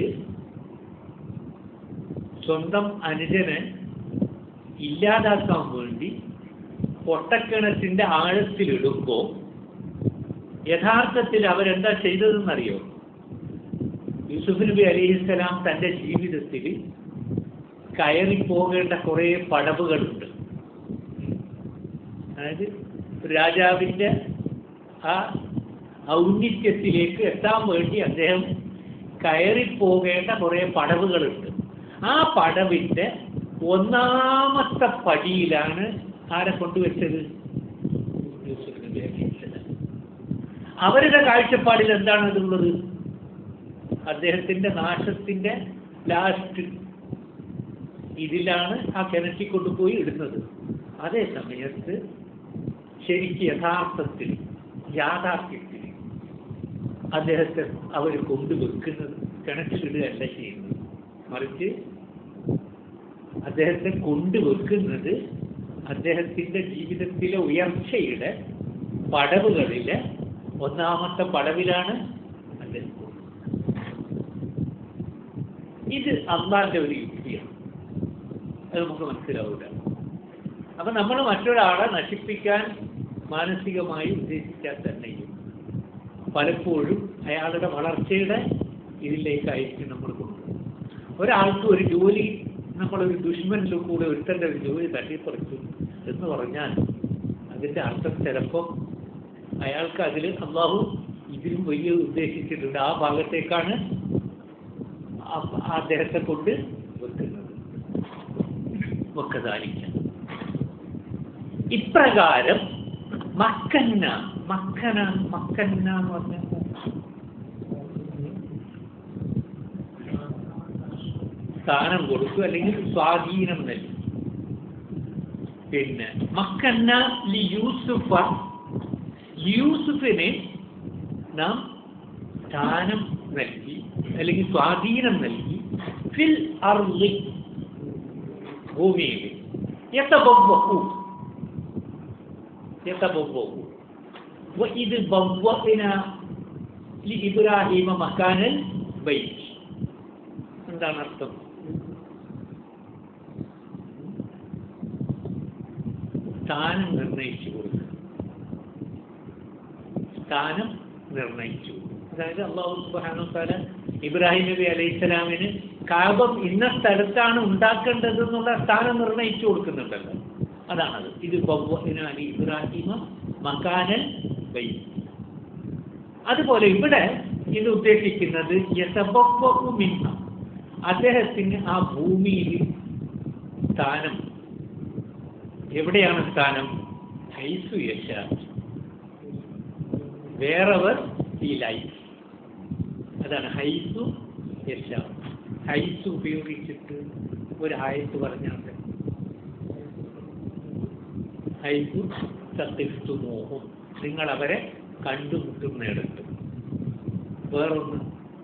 സ്വന്തം അനുജനെ ഇല്ലാതാക്കാൻ വേണ്ടി പൊട്ടക്കിണറ്റിന്റെ ആഴത്തിലിടുമ്പോൾ യഥാർത്ഥത്തിൽ അവരെന്താ ചെയ്തതെന്നറിയോ യൂസുഫ് നബി അലിഹിസ്സലാം തൻ്റെ ജീവിതത്തിൽ കയറി പോകേണ്ട കുറേ പടവുകളുണ്ട് അതായത് ഒരു രാജാവിൻ്റെ ആ ഔന്നിത്യത്തിലേക്ക് എത്താൻ വേണ്ടി അദ്ദേഹം കയറിപ്പോകേണ്ട കുറേ പടവുകളുണ്ട് ആ പടവിൻ്റെ ഒന്നാമത്തെ പടിയിലാണ് ആരെ കൊണ്ടുവച്ചത് യൂസുഫ് നബി അലൈഹിസ്സലാം അവരുടെ കാഴ്ചപ്പാടിൽ എന്താണ് അതുള്ളത് അദ്ദേഹത്തിന്റെ നാശത്തിന്റെ ലാസ്റ്റ് ഇതിലാണ് ആ കിണറ്റി കൊണ്ടുപോയി ഇടുന്നത് അതേ സമയത്ത് ശരിക്ക് യഥാർത്ഥത്തിൽ യാഥാർത്ഥ്യത്തിൽ അദ്ദേഹത്തെ അവർ കൊണ്ടുവെക്കുന്നത് കിണറ്റിലിടുകയല്ല ചെയ്യുന്നത് മറിച്ച് അദ്ദേഹത്തെ കൊണ്ടുവെക്കുന്നത് അദ്ദേഹത്തിന്റെ ജീവിതത്തിലെ ഉയർച്ചയുടെ പടവുകളിലെ ഒന്നാമത്തെ പടവിലാണ് അദ്ദേഹം ഇത് അള്ളാന്റെ ഒരു യുക്തിയാണ് അത് നമുക്ക് മനസ്സിലാവില്ല അപ്പൊ നമ്മൾ മറ്റൊരാളെ നശിപ്പിക്കാൻ മാനസികമായി ഉദ്ദേശിച്ചാൽ തന്നെയും പലപ്പോഴും അയാളുടെ വളർച്ചയുടെ ഇതിലേക്കായിരിക്കും നമ്മൾ കൊണ്ടുപോകുന്നത് ഒരാൾക്ക് ഒരു ജോലി നമ്മളൊരു ദുഷ്മനിൽ കൂടെ ഒരുത്തൻ്റെ ഒരു ജോലി തട്ടിപ്പറിച്ചു എന്ന് പറഞ്ഞാൽ അതിൻ്റെ അർത്ഥം ചിലപ്പോൾ അയാൾക്ക് അതിൽ അള്ളാഹു ഇതിലും വലിയ ഉദ്ദേശിച്ചിട്ടുണ്ട് ആ ഭാഗത്തേക്കാണ് ആ- ആ അദ്ദേഹത്തെ കൊണ്ട് വെക്കുന്നത് വെക്കതാലിക്ക ഇപ്രകാരം മക്കന്ന മക്കന മക്കന്ന എന്ന് പറഞ്ഞ സ്ഥാനം കൊടുത്തു അല്ലെങ്കിൽ സ്വാധീനം നൽകി പിന്നെ മക്കന്ന ലി യൂസുഫ യൂസുഫിനെ നാം സ്ഥാനം നൽകി അല്ലെങ്കിൽ സ്വാധീനം നൽകി ഫിൽ അർളി ഭൂമിയിൽ യതബവ്വഉ യതബവ്വഉ وإذ بوأنا لإبراهيم مكان البيت എന്താണ് അർത്ഥം സ്ഥാനം നിർണയിച്ചു കൊടുക്കുക സ്ഥാനം നിർണയിച്ചു അതായത് അള്ളാഹു സുബാനു താല ഇബ്രാഹിം നബി അലൈഹി സ്വലാമിന് കാബം ഇന്ന സ്ഥലത്താണ് ഉണ്ടാക്കേണ്ടത് എന്നുള്ള സ്ഥാനം നിർണയിച്ചു കൊടുക്കുന്നുണ്ടല്ലോ അതാണത് ഇത് ബവ്വഇനാലി ഇബ്രാഹിമ മക്കാനൻ ബൈ അതുപോലെ ഇവിടെ ഇത് ഉദ്ദേശിക്കുന്നത് യസബവ്വഉ മിൻഹ. അദ്ദേഹത്തിന് ആ ഭൂമിയിൽ സ്ഥാനം എവിടെയാണ് സ്ഥാനം ഹൈസു യശ വേറവർ ഈ ലൈഫ് അതാണ് ഹൈസു യശ ഹൈസ് ഉപയോഗിച്ചിട്ട് ഒരു ആയത്ത് പറഞ്ഞാൽ ഹൈസു സത്യസ്തുമോഹം നിങ്ങൾ അവരെ കണ്ടുമുട്ടുന്നിടത്ത് വേറൊന്ന്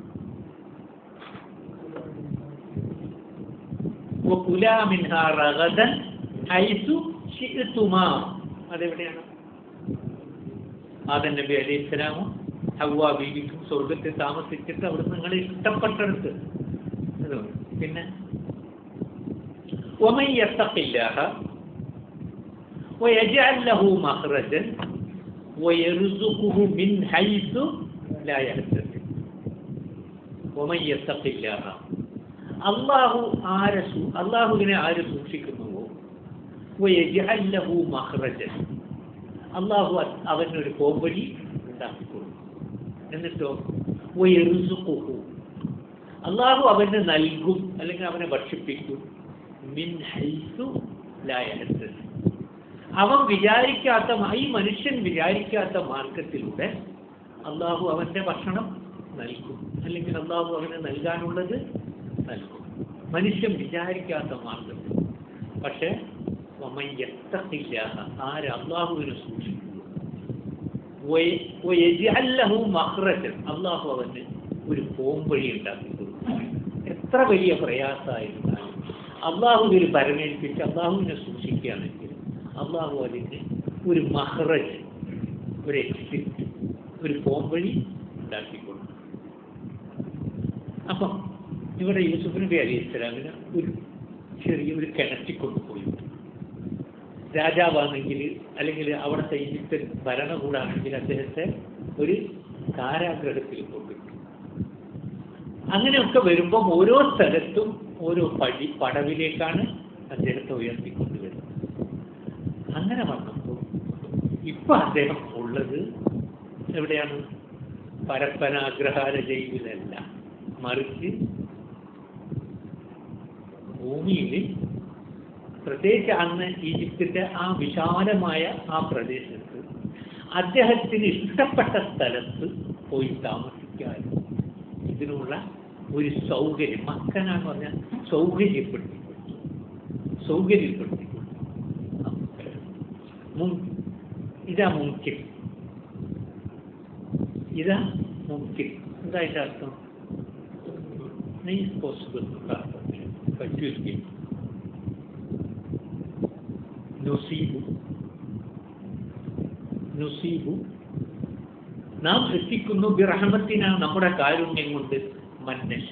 وكلا منها رغدا حيث شئتما അതെവിടെയാണ് ആദൻ നബി അലൈഹി സ്വലാമും ഹവ്വ ബീവിക്കും സ്വർഗത്തിൽ താമസിച്ചിട്ട് അവിടെ നിങ്ങൾ ഇഷ്ടപ്പെട്ടെടുത്ത് അതുകൊണ്ട് പിന്നെ ومن يتق الله ويجعل له مخرجا ويرزقه من حيث لا يحتسب ومن يتق الله അള്ളാഹു ആരെ സൂ- അള്ളാഹുവിനെ ആര് സൂക്ഷിക്കുന്നുവോ ويجعل له مخرجا അള്ളാഹു അത് അവനൊരു പോംവഴി ഉണ്ടാക്കിക്കൊടുക്കും എന്നിട്ടോ ويرزقه അള്ളാഹു അവന് നൽകും അല്ലെങ്കിൽ അവനെ ഭക്ഷിപ്പിക്കും മിൻ ഹൈസു ലാ യഹ്തസിബ് അവൻ വിചാരിക്കാത്ത ഈ മനുഷ്യൻ വിചാരിക്കാത്ത മാർഗത്തിലൂടെ അള്ളാഹു അവന്റെ ഭക്ഷണം നൽകും അല്ലെങ്കിൽ അള്ളാഹു അവന് നൽകാനുള്ളത് നൽകും മനുഷ്യൻ വിചാരിക്കാത്ത മാർഗത്തിൽ പക്ഷെ എത്തത്തില്ല ആര് അള്ളാഹുവിനെ സൂക്ഷിക്കുന്നു മഹ്റജൻ അള്ളാഹു അവന് ഒരു പോംവഴി ഉണ്ടാക്കി കൊടുക്കും എത്ര വലിയ പ്രയാസമായിരുന്നാലും അള്ളാഹുവിൽ ഭരമേൽപ്പിച്ച് അള്ളാഹുവിനെ സൂക്ഷിക്കുകയാണെങ്കിൽ അള്ളാഹു അതിന് ഒരു മഹ്റജ് ഒരു എക്സിറ്റ് ഒരു പോംവഴി ഉണ്ടാക്കി കൊടുക്കും അപ്പം ഇവിടെ യൂസുഫ് നബി അലി ഇസ്ലാമിന് ഒരു ചെറിയ ഒരു കിണറ്റിക്കൊണ്ട് പോയി രാജാവാണെങ്കിൽ അല്ലെങ്കിൽ അവിടുത്തെ ഈജിപ്ത് ഭരണകൂടാണെങ്കിൽ അദ്ദേഹത്തെ ഒരു കാരാഗ്രഹത്തിൽ കൊണ്ടിട്ടു അങ്ങനെയൊക്കെ വരുമ്പം ഓരോ സ്ഥലത്തും ഓരോ പടി പടവിലേക്കാണ് അദ്ദേഹത്തെ ഉയർത്തിക്കൊണ്ടുവരുന്നത് അങ്ങനെ വന്നപ്പോൾ ഇപ്പൊ അദ്ദേഹം ഉള്ളത് എവിടെയാണ് പരപ്പനാഗ്രഹാര ജയിലിലല്ല മറിച്ച് ഭൂമിയിൽ പ്രത്യേകിച്ച് അന്ന് ഈജിപ്തിന്റെ ആ വിശാലമായ ആ പ്രദേശത്ത് അദ്ദേഹത്തിന് ഇഷ്ടപ്പെട്ട സ്ഥലത്ത് പോയി താമസിക്കാൻ ഇതിനുള്ള ഒരു സൗകര്യം മക്കനാന്ന് പറഞ്ഞാൽ സൗകര്യപ്പെടുത്തിക്കൊടുത്തു സൗകര്യപ്പെടുത്തിക്കൊടുത്തു മുൻ- ഇതാ മുൻകിൻ ഇതാ മുൻകിൻ എന്താ അതിന്റെ അർത്ഥം നീ പോസിബിൾ പറ്റുമെങ്കിൽ നുസീബു നുസീബു നാം എത്തിക്കുന്നു ബിറഹമത്തിന നമ്മുടെ കാരുണ്യം കൊണ്ട് മന്നശ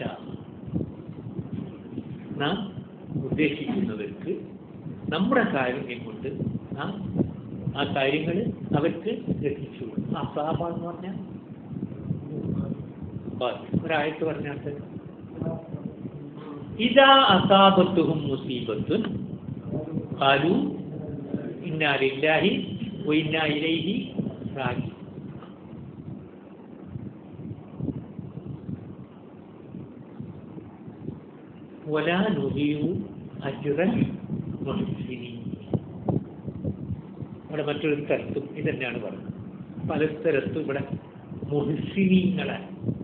നാം ഉദ്ദേശിക്കുന്നവർക്ക് നമ്മുടെ കാരുണ്യം കൊണ്ട് നാം ആ കാര്യങ്ങൾ അവർക്ക് എത്തിച്ചു അസാബ എന്ന് പറഞ്ഞാൽ ബാക്കി ഒരായത്ത് പറഞ്ഞാൽ ഇതാ അസാബത്തുഹും മുസീബത്തുൻ ഖാലു ഇന്നാ ലില്ലാഹി വ ഇന്നാ ഇലൈഹി റാജി ولا نضيع أجر المحسنين ഇവിടെ മറ്റൊരു സ്ഥലത്തും ഇത് തന്നെയാണ് പറയുന്നത് പല സ്ഥലത്തും ഇവിടെ മുഹസിനീങ്ങളെ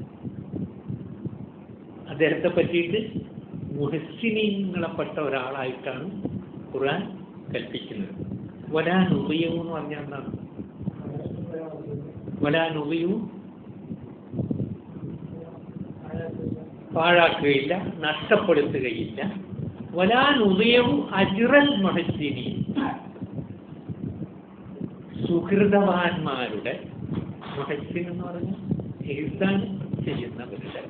അദ്ദേഹത്തെ പറ്റിയിട്ട് മുഹസിനീങ്ങളെപ്പെട്ട ഒരാളായിട്ടാണ് ഖുർആൻ കൽപ്പിക്കുന്നത് വലാൻ ഉപയവും എന്ന് പറഞ്ഞാൽ എന്താണ് വലാൻ ഉപയവും പാഴാക്കുകയില്ല നഷ്ടപ്പെടുത്തുകയില്ല വലാൻ ഉദയവും അജിറൽ മഹസിനി സുഹൃതവാന്മാരുടെ മഹസിൻ എന്ന് പറഞ്ഞാൽ എഴുതാൻ ചെയ്യുന്നവരുടെ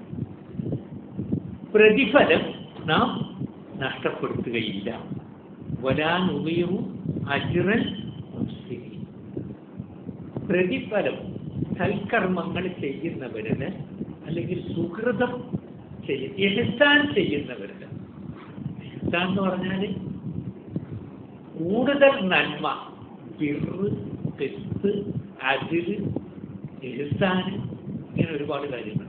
പ്രതിഫലം നാം നഷ്ടപ്പെടുത്തുകയില്ല വലാൻ ഉദയവും അജിറൽ മുഹസിനി പ്രതിഫലം സൽക്കർമ്മങ്ങൾ ചെയ്യുന്നവരുടെ അല്ലെങ്കിൽ സുഹൃതം ചെയ്യ എഹ്സാൻ ചെയ്യുന്നവരുടെ എഹ്സാൻ എന്ന് പറഞ്ഞാൽ കൂടുതൽ നന്മ ബിറ് തെത്ത് അതിര് എഹ്സാൻ ഇങ്ങനെ ഒരുപാട് കാര്യങ്ങളുണ്ട്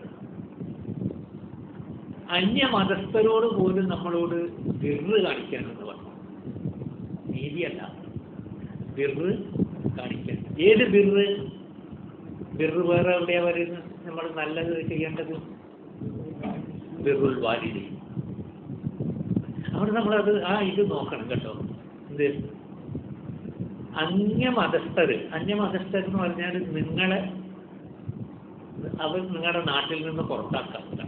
അന്യമതസ്ഥരോട് പോലും നമ്മളോട് ബിറ് കാണിക്കാനെന്ന് പറഞ്ഞു നീതിയല്ല ബിറ് കാണിക്കാൻ ഏത് ബിറ് ബിറ് വേറെ എവിടെയാ പറയുന്നത് നമ്മൾ നല്ലത് ചെയ്യേണ്ടത് ബിറുൽ വാലിദി അവിടെ നമ്മളത് ആ ഇത് നോക്കണം കേട്ടോ എന്ത് അന്യമതസ്ഥര് അന്യമതസ്ഥർ എന്ന് പറഞ്ഞാൽ നിങ്ങളെ അവർ നിങ്ങളുടെ നാട്ടിൽ നിന്ന് പുറത്താക്കാത്ത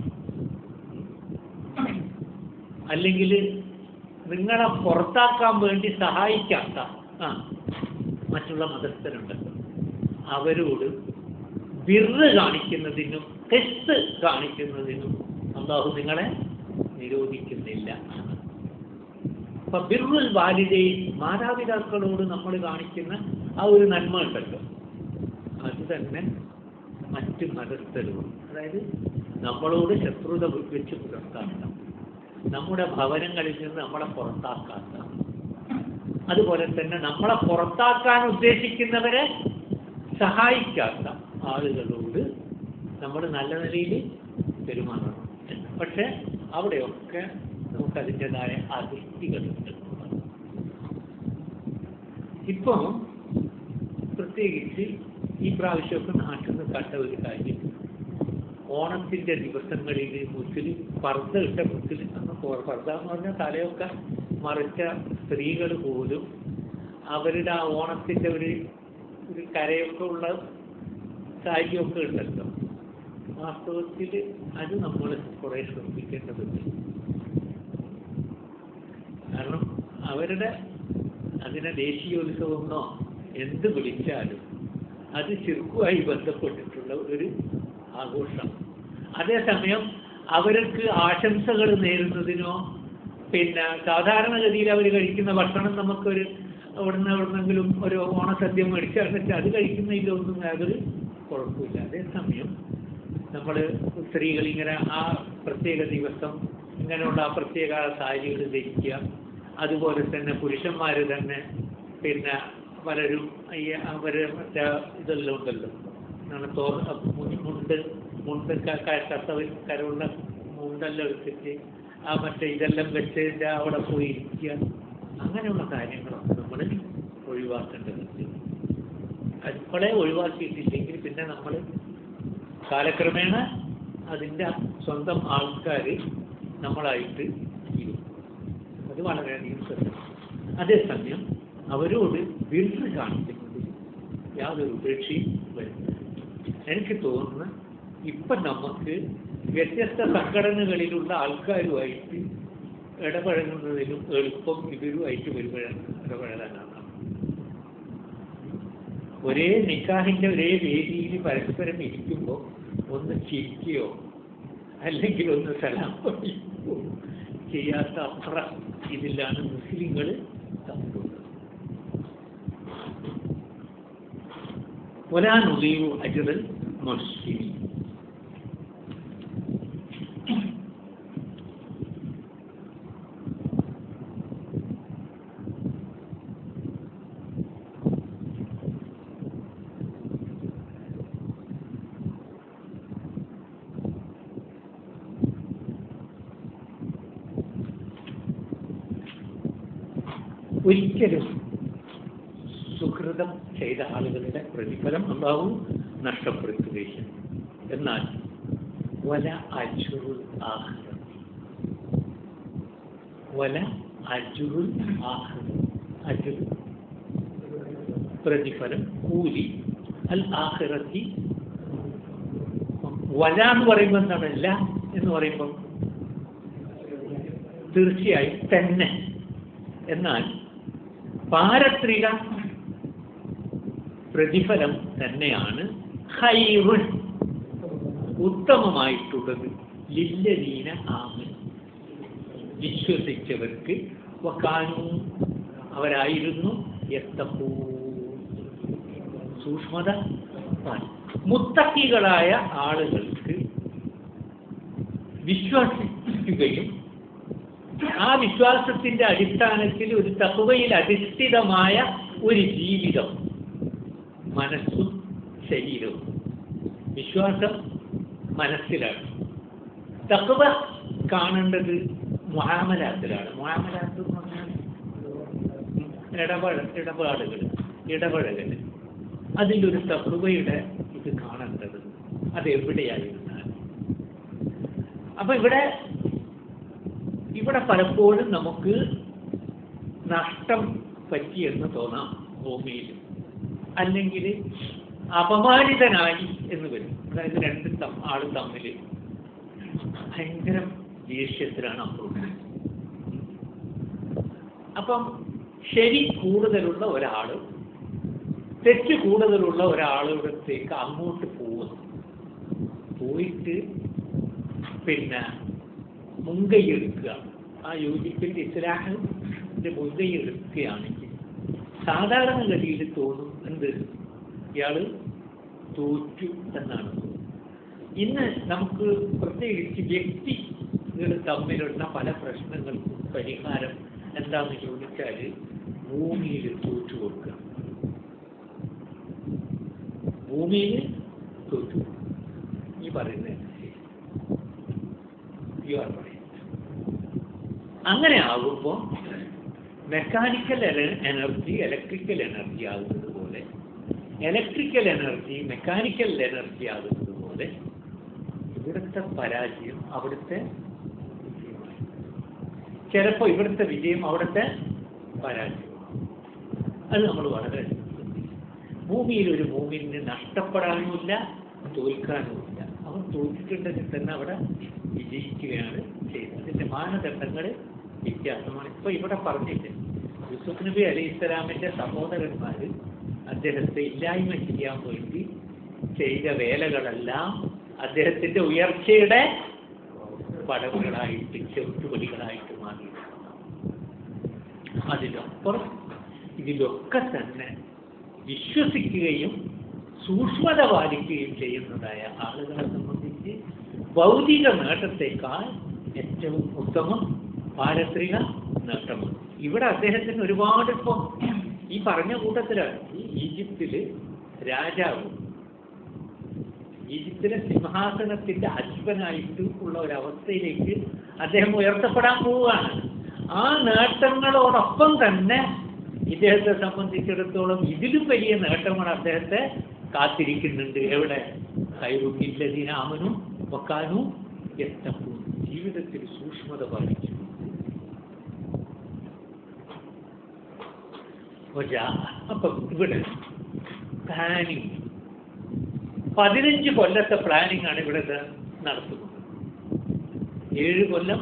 അല്ലെങ്കിൽ നിങ്ങളെ പുറത്താക്കാൻ വേണ്ടി സഹായിക്കാത്ത ആ മറ്റുള്ള മതസ്ഥരുണ്ടല്ലോ അവരോട് ബിറ് കാണിക്കുന്നതിനും തെറ്റ് കാണിക്കുന്നതിനും അള്ളാഹു നിങ്ങളെ നിരോധിക്കുന്നില്ല അപ്പൊ ബിറുൽ വാലിദേ മാതാപിതാക്കളോട് നമ്മൾ കാണിക്കുന്ന ആ ഒരു നന്മ ഉണ്ടല്ലോ അത് തന്നെ മറ്റ് മതസ്ഥരോട് അതായത് നമ്മളോട് ശത്രുത വെച്ച് പുലർത്താത്ത നമ്മുടെ ഭവനങ്ങളിൽ നിന്ന് നമ്മളെ പുറത്താക്കാത്ത അതുപോലെ തന്നെ നമ്മളെ പുറത്താക്കാൻ ഉദ്ദേശിക്കുന്നവരെ സഹായിക്കാത്ത ആളുകളോട് നമ്മൾ നല്ല നിലയിൽ പെരുമാറണം പക്ഷെ അവിടെയൊക്കെ നമുക്ക് അതിൻ്റെതായ അതിർത്തികളുണ്ട് ഇപ്പം പ്രത്യേകിച്ച് ഈ പ്രാവശ്യമൊക്കെ നാട്ടിൽ നിന്ന് കണ്ട ഒരു കാര്യം ഓണത്തിന്റെ ദിവസങ്ങളിൽ മുസ്ലിം പർദ്ദ ഇട്ട മുസ്ലിം എന്ന് പർദ്ദ എന്ന് പറഞ്ഞാൽ തലയൊക്കെ മറിച്ച സ്ത്രീകൾ പോലും അവരുടെ ആ ഓണത്തിന്റെ ഒരു ഒരു കരയൊക്കെ ഉള്ള സാരിയൊക്കെ ഉണ്ടല്ലോ വാസ്തവത്തിൽ അത് നമ്മൾ കുറെ ശ്രദ്ധിക്കേണ്ടതുണ്ട് കാരണം അവരുടെ അതിനെ ദേശീയോത്സവമെന്നോ എന്ത് വിളിച്ചാലും അത് ചെറുക്കുമായി ബന്ധപ്പെട്ടിട്ടുള്ള ഒരു ആഘോഷം അതേസമയം അവർക്ക് ആശംസകൾ നേരുന്നതിനോ പിന്നെ സാധാരണഗതിയിൽ അവർ കഴിക്കുന്ന ഭക്ഷണം നമുക്കൊരു അവിടുന്ന് എവിടുന്നെങ്കിലും ഒരു ഓണസദ്യ മേടിച്ചാൽ അത് കഴിക്കുന്നതിലൊന്നും യാതൊരു കുഴപ്പമില്ല അതേസമയം നമ്മൾ സ്ത്രീകൾ ഇങ്ങനെ ആ പ്രത്യേക ദിവസം ഇങ്ങനെയുള്ള ആ പ്രത്യേക സാരികൾ ധരിക്കുക അതുപോലെ തന്നെ പുരുഷന്മാർ തന്നെ പിന്നെ പലരും ഈ അവർ മറ്റേ ഇതെല്ലാം ഉണ്ടല്ലോ എന്താണ് തോ മുണ്ട് മുണ്ട് കത്തവർ കരവുള്ള മുണ്ടെല്ലാം എടുത്തിട്ട് ആ മറ്റേ ഇതെല്ലാം വെച്ചതിൻ്റെ അവിടെ പോയി ഇരിക്കുക അങ്ങനെയുള്ള കാര്യങ്ങളൊക്കെ നമ്മൾ ഒഴിവാക്കേണ്ടതുണ്ട് ഇപ്പോഴേ ഒഴിവാക്കിയിട്ടില്ലെങ്കിൽ പിന്നെ നമ്മൾ കാലക്രമേണ അതിൻ്റെ സ്വന്തം ആൾക്കാർ നമ്മളായിട്ട് തീരും അത് വളരെയധികം ശ്രദ്ധിക്കും അതേസമയം അവരോട് വീഴ്ച കാണിക്കുന്നതിൽ യാതൊരു ഉപേക്ഷയും വരുന്നില്ല എനിക്ക് തോന്നുന്നു ഇപ്പം നമുക്ക് വ്യത്യസ്ത സംഘടനകളിലുള്ള ആൾക്കാരുമായിട്ട് ഇടപഴകുന്നതിലും എളുപ്പം ഇവരുമായിട്ട് വരുമ്പോഴാണ് ഇടപഴകാനാണ് ഒരേ നിക്കാഹിന്റെ ഒരേ വേദിയിൽ പരസ്പരം ഇരിക്കുമ്പോൾ ഒന്ന് ചിരിക്കുകയോ അല്ലെങ്കിൽ ഒന്ന് സലാം പറയുകയോ ചെയ്യാത്ത അത്ര ഇതിലാണ് മുസ്ലിങ്ങൾ തമ്മിലുള്ളത് ഒരാനുദീവു അജുറൽ മുസ്ലിം ഒരിക്കലും സുഹൃതം ചെയ്ത ആളുകളുടെ പ്രതിഫലം അള്ളാഹു നഷ്ടപ്പെടുത്തുകയും എന്നാൽ വല അജുറുൽ ആഹ്റം വല അജുറുൽ ആഹ്റം അജുർ പ്രതിഫലം കൂലി അൽ ആഹ്റത്തി വല എന്ന് പറയുമ്പോൾ എന്താണ് ല എന്ന് പറയുമ്പോൾ തീർച്ചയായും തന്നെ എന്നാൽ പാരത്രിക പ്രതിഫലം തന്നെയാണ് ഹൈറുൻ ഉത്തമമായിട്ടുള്ളത് ലില്ലലീന ആമൻ വിശ്വസിച്ചവർക്ക് വക്കാനു അവരായിരുന്നു എത്തപ്പൂ സൂക്ഷ്മത മുത്തക്കികളായ ആളുകൾക്ക് വിശ്വസിക്കുകയും ആ വിശ്വാസത്തിന്റെ അടിസ്ഥാനത്തിൽ ഒരു തത്വയിൽ അധിഷ്ഠിതമായ ഒരു ജീവിതം മനസ്സും ശരീരവും വിശ്വാസം മനസ്സിലാണ് തത്വ കാണേണ്ടത് മുഹാമലാത്തിലാണ് മുഹാമലാത്ത് എന്ന് പറഞ്ഞാൽ ഇടപാട് ഇടപാടുകൾ ഇടപഴകൽ അതിലൊരു തത്വയുടെ ഇത് കാണേണ്ടത് അത് എവിടെയായിരുന്നാൽ അപ്പൊ ഇവിടെ ഇവിടെ പലപ്പോഴും നമുക്ക് നഷ്ടം പറ്റിയെന്ന് തോന്നാം ഭൂമിയിൽ അല്ലെങ്കിൽ അപമാനിതനായി എന്ന് വരും അതായത് രണ്ട് തം- ആള് തമ്മിൽ ഭയങ്കര ദേഷ്യത്തിലാണ് അപ്പോൾ അപ്പം ശരി കൂടുതലുള്ള ഒരാള് തെറ്റ് കൂടുതലുള്ള ഒരാളുടത്തേക്ക് അങ്ങോട്ട് പോകുന്നു പോയിട്ട് പിന്നെ മുൻകൈയെടുക്കുക ആ യോജിപ്പിന്റെ ഇസ്ലാഹിന്റെ മുൻകൈയെടുക്കുകയാണെങ്കിൽ സാധാരണഗതിയിൽ തോന്നും എന്ത് ഇയാള് തോറ്റു എന്നാണ് തോന്നുന്നത്. ഇന്ന് നമുക്ക് പ്രത്യേകിച്ച് വ്യക്തികൾ തമ്മിലുള്ള പല പ്രശ്നങ്ങൾക്കും പരിഹാരം എന്താണെന്ന് ചോദിച്ചാൽ ഭൂമിയിൽ തോറ്റു കൊടുക്കുക ഭൂമിയിൽ തോറ്റു ഈ പറയുന്നത് യു ആർ റൈറ്റ് അങ്ങനെ ആകുമ്പോൾ മെക്കാനിക്കൽ എനർജി ഇലക്ട്രിക്കൽ എനർജി ആകുന്നത് പോലെ ഇലക്ട്രിക്കൽ എനർജി മെക്കാനിക്കൽ എനർജി ആകുന്നത് പോലെ ഇവിടുത്തെ പരാജയം അവിടുത്തെ വിജയമായി ചിലപ്പോൾ ഇവിടുത്തെ വിജയം അവിടുത്തെ പരാജയം അത് നമ്മൾ വളരെ ശ്രദ്ധിക്കണം. ഭൂമിയിൽ ഒരു ഭൂമിന് നഷ്ടപ്പെടാനുമില്ല തോൽക്കാനുമില്ല അവൻ തോറ്റിട്ടുണ്ടെങ്കിൽ തന്നെ അവിടെ വിജയിക്കുകയാണ് ചെയ്യുന്നത് അതിന്റെ മാനദണ്ഡങ്ങൾ വ്യത്യാസമാണ് ഇപ്പൊ ഇവിടെ പറഞ്ഞിട്ട് യൂസുഫ് നബി അലൈഹി ഇസ്ലാമിന്റെ സഹോദരന്മാർ അദ്ദേഹത്തെ ഇല്ലായ്മ ചെയ്യാൻ വേണ്ടി ചെയ്ത വേലകളെല്ലാം അദ്ദേഹത്തിന്റെ ഉയർച്ചയുടെ പടവുകളായിട്ട് ചെറുത്തുപടികളായിട്ട് മാറി അതിലപ്പുറം ഇതിലൊക്കെ തന്നെ വിശ്വസിക്കുകയും സൂക്ഷ്മത പാലിക്കുകയും ചെയ്യുന്നതായ ആളുകളെ സംബന്ധിച്ച് ഭൗതിക നേട്ടത്തെക്കാൾ ഏറ്റവും ഉത്തമം പാരത്രിക നേട്ടമാണ് ഇവിടെ അദ്ദേഹത്തിന് ഒരുപാട് ഇപ്പം ഈ പറഞ്ഞ കൂട്ടത്തിലാണ് ഈ ഈജിപ്തില് രാജാവ് ഈജിപ്തിലെ സിംഹാസനത്തിന്റെ അശ്വനായിട്ട് ഉള്ള ഒരു അവസ്ഥയിലേക്ക് അദ്ദേഹം ഉയർത്തപ്പെടാൻ പോവുകയാണ് ആ നേട്ടങ്ങളോടൊപ്പം തന്നെ ഇദ്ദേഹത്തെ സംബന്ധിച്ചിടത്തോളം ഇതിലും വലിയ നേട്ടങ്ങൾ അദ്ദേഹത്തെ കാത്തിരിക്കുന്നുണ്ട് എവിടെ കൈറുക്കില്ലതിനാമനും വക്കാനും എത്തപ്പും ജീവിതത്തിൽ സൂക്ഷ്മത പാലിച്ചു അപ്പം ഇവിടെ പ്ലാനിങ് പതിനഞ്ച് കൊല്ലത്തെ പ്ലാനിങ് ആണ് ഇവിടെ ഇത് നടത്തുന്നത് ഏഴ് കൊല്ലം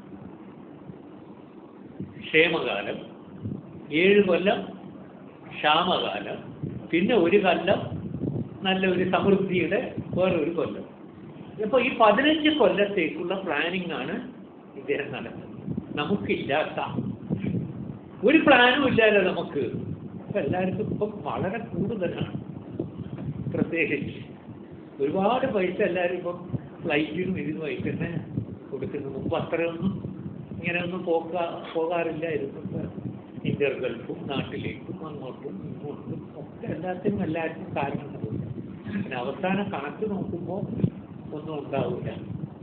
ക്ഷേമകാലം ഏഴ് കൊല്ലം ക്ഷാമകാലം പിന്നെ ഒരു കൊല്ലം നല്ല ഒരു സമൃദ്ധിയുടെ വേറൊരു കൊല്ലം അപ്പോൾ ഈ പതിനഞ്ച് കൊല്ലത്തേക്കുള്ള പ്ലാനിങ് ആണ് ഇദ്ദേഹം നടത്തുന്നത് നമുക്കില്ലാത്ത ഒരു പ്ലാനും ഇല്ലല്ലോ നമുക്ക് ഇപ്പം എല്ലാവർക്കും ഇപ്പം വളരെ കൂടുതലാണ് പ്രത്യേകിച്ച് ഒരുപാട് പൈസ എല്ലാവരും ഇപ്പം ഫ്ലൈറ്റിനും ഇതിനുമായിട്ട് തന്നെ കൊടുക്കുന്നു മുമ്പ് അത്രയൊന്നും ഇങ്ങനെയൊന്നും പോക്കാ പോകാറില്ലായിരുന്നു ഇപ്പം ഇന്റർ ഗൾഫും നാട്ടിലേക്കും അങ്ങോട്ടും ഇങ്ങോട്ടും ഒക്കെ എല്ലാത്തിനും എല്ലാവർക്കും കാരണങ്ങളുണ്ട് പിന്നെ അവസാന കണക്ക് നോക്കുമ്പോൾ ഒന്നും ഉണ്ടാവില്ല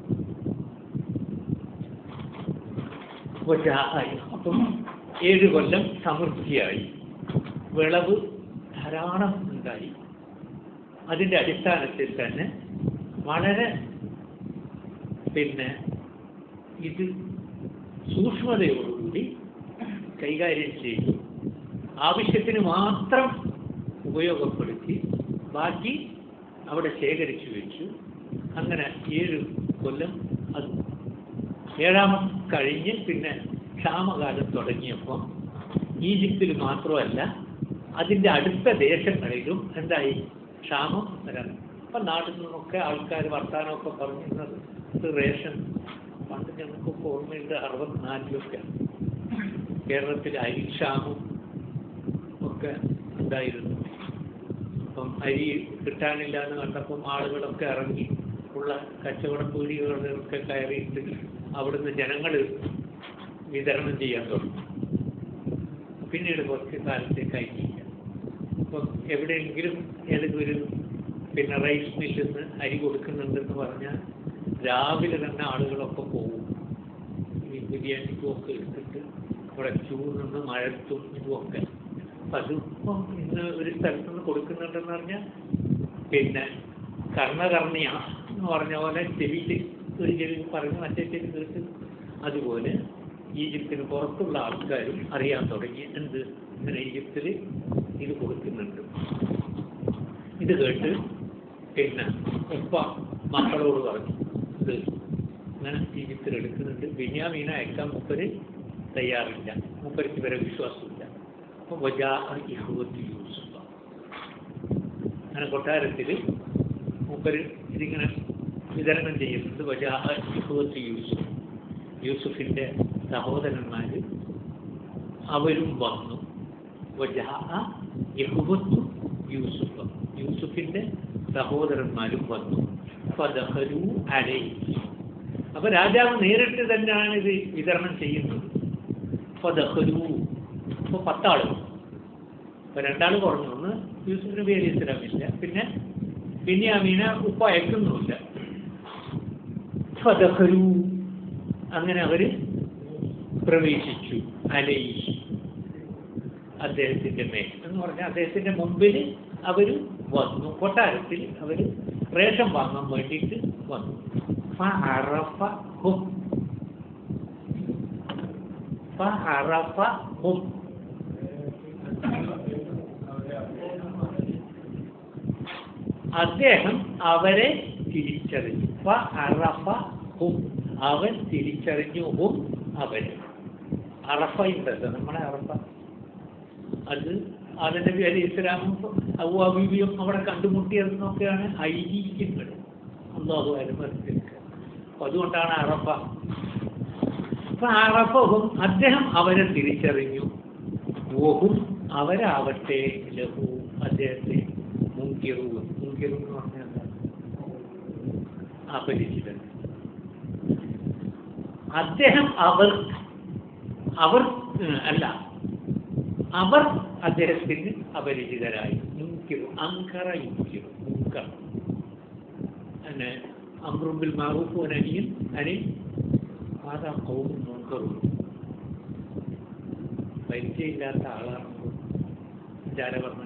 ഒരായി അപ്പം ഏഴ് കൊല്ലം സമൃദ്ധിയായി വിളവ് ധാരാളം ഉണ്ടായി അതിൻ്റെ അടിസ്ഥാനത്തിൽ തന്നെ വളരെ പിന്നെ ഇത് സൂക്ഷ്മതയോടുകൂടി കൈകാര്യം ചെയ്തു ആവശ്യത്തിന് മാത്രം ഉപയോഗപ്പെടുത്തി ബാക്കി അവിടെ ശേഖരിച്ചു വെച്ചു അങ്ങനെ ഏഴ് കൊല്ലം അത് ഏഴാമം കഴിഞ്ഞ് പിന്നെ ക്ഷാമകാലം തുടങ്ങിയപ്പോൾ ഈജിപ്തിൽ മാത്രമല്ല അതിൻ്റെ അടുത്ത ദേശങ്ങളിലും എന്തായി ക്ഷാമം വരാൻ അപ്പം നാട്ടിൽ നിന്നൊക്കെ ആൾക്കാർ വർത്താനമൊക്കെ പറഞ്ഞിരുന്നത് ഇത് റേഷൻ പണ്ട് ഞങ്ങൾക്കൊക്കെ ഓർമ്മയുണ്ട് അറുപത്തിനാലിലൊക്കെ കേരളത്തിൽ അരിക്ഷാമം ഒക്കെ ഉണ്ടായിരുന്നു അപ്പം അരി കിട്ടാനില്ല എന്ന് കണ്ടപ്പം ആളുകളൊക്കെ ഇറങ്ങി ഉള്ള കച്ചവട പീടികകളിലൊക്കെ കയറിയിട്ട് അവിടുന്ന് ജനങ്ങൾ വിതരണം ചെയ്യാൻ തുടങ്ങി പിന്നീട് കുറച്ച് കാലത്തേക്ക് അരിയില്ല അപ്പം എവിടെയെങ്കിലും ഏതെങ്കിലും ഒരു പിന്നെ റൈസ് മില്ലിൽ നിന്ന് അരി കൊടുക്കുന്നുണ്ടെന്ന് പറഞ്ഞാൽ രാവിലെ തന്നെ ആളുകളൊക്കെ പോകും ഈ ബിരിയാണിക്കും ഒക്കെ എടുത്തിട്ട് ഇവിടെ ക്യൂ നിന്ന് മഴത്തും ഇതുമൊക്കെ അപ്പം അതിപ്പം ഇന്ന് ഒരു സ്ഥലത്ത് നിന്ന് കൊടുക്കുന്നുണ്ടെന്ന് പറഞ്ഞാൽ പിന്നെ കർണകർണിയ എന്ന് പറഞ്ഞ പോലെ ചെവിയിൽ ഒരു ചെവി പറഞ്ഞ് മറ്റേ ചെവി കേട്ട് അതുപോലെ ഈജിപ്തിന് പുറത്തുള്ള ആൾക്കാരും അറിയാൻ തുടങ്ങി എന്ത് ഇങ്ങനെ ഈജിപ്തിൽ ഇത് കൊടുക്കുന്നുണ്ട് ഇത് കേട്ട് പിന്നെ ഉപ്പ മക്കളോട് പറഞ്ഞു ഇത് ഇങ്ങനെ ഈജിപ്തിൽ എടുക്കുന്നുണ്ട് ബെന്യാമീനെ അയക്കാൻ മുപ്പര് തയ്യാറില്ല മുപ്പർക്ക് വരെ വിശ്വാസമില്ല അപ്പോൾ വജാ ഇഹുവത്തി യൂസുഫ അങ്ങനെ കൊട്ടാരത്തിൽ മൂപ്പര് ഇതിങ്ങനെ വിതരണം ചെയ്യുന്നുണ്ട് വജാ ഇഹുവത്തി യൂസുഫ് യൂസുഫിൻ്റെ സഹോദരന്മാർ അവരും വന്നു വജാ യഹുവത്തു യൂസുഫ് യൂസുഫിൻ്റെ സഹോദരന്മാരും വന്നു ഫദഹലു അലൈഹി അപ്പോൾ രാജാവ് നേരിട്ട് തന്നെയാണ് ഇത് വിതരണം ചെയ്യുന്നത് ഫദഹലു അപ്പോൾ പത്താൾ അപ്പോൾ രണ്ടാൾ കുറഞ്ഞു ഒന്ന് യൂസുഫ് നബി അലി ഇസ്ലാമില്ല പിന്നെ ബിന്യാമീന ഉപ്പ അയക്കുന്നുമില്ല ഫദഹലു അങ്ങനെ അവർ പ്രവേശിച്ചു അലൈഹി അദ്ദേഹത്തിൻ്റെ മേൽ എന്ന് പറഞ്ഞാൽ അദ്ദേഹത്തിൻ്റെ മുമ്പിൽ അവർ വന്നു കൊട്ടാരത്തിൽ അവർ റേഷൻ വാങ്ങാൻ വേണ്ടിയിട്ട് വന്നു ഫഅറഫഹും ഫഅറഫഹും അദ്ദേഹം അവരെ തിരിച്ചറിഞ്ഞു ഫഅറഫഹും അവൻ തിരിച്ചറിഞ്ഞു ഹും അവരെ അറഫയുണ്ടല്ലോ നമ്മളെ അറഫ അത് അതിൻ്റെ പേര് ഇസ്ലാമും അവീവിയും അവിടെ കണ്ടുമുട്ടിയതെന്നൊക്കെയാണ് ഐതിഹ്യങ്ങൾ അള്ളാഹു അനുമതിക്ക് അപ്പം അതുകൊണ്ടാണ് അറഫ അപ്പം അറഫഹും അദ്ദേഹം അവരെ തിരിച്ചറിഞ്ഞു ഓഹും അവരാവട്ടെ ലഹു അദ്ദേഹത്തെ മുങ്കിറുവും മുങ്കിറു എന്ന് പറഞ്ഞാൽ എന്താ അപരിചിതൻ അദ്ദേഹം അവർ അവർ അല്ല അവർ അദ്ദേഹത്തിന് അപരിചിതരായി മുൻകിറു അങ്കറ യുക്കിറു മുങ്കർ അങ്ങനെ അമ്രുബിൽ മാറൂഫ് അനിയൻ അനി ആദാ കൗമും മുങ്കറും പരിചയമില്ലാത്ത ആളാണ് വിചാരവർണ്ണ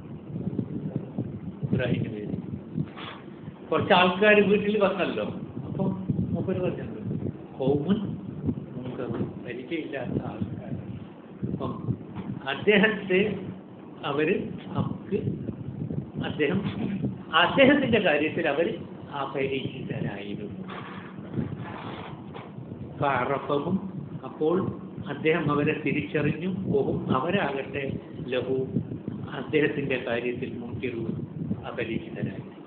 ഇബ്രാഹിം പേര് കുറച്ച് ആൾക്കാർ വീട്ടിൽ വന്നല്ലോ അപ്പം മൂപ്പര് പറഞ്ഞത് കൗമുൻ മുങ്കറും പരിചയമില്ലാത്ത ആൾക്കാർ അപ്പം അദ്ദേഹത്തെ അവർ നമുക്ക് അദ്ദേഹം അദ്ദേഹത്തിൻ്റെ കാര്യത്തിൽ അവർ അപരിചിതരായിരുന്നു അറഫവും അപ്പോൾ അദ്ദേഹം അവരെ തിരിച്ചറിഞ്ഞു പോകും അവരാകട്ടെ ലഹു അദ്ദേഹത്തിൻ്റെ കാര്യത്തിൽ മുൻകിറും അപരിചിതരായി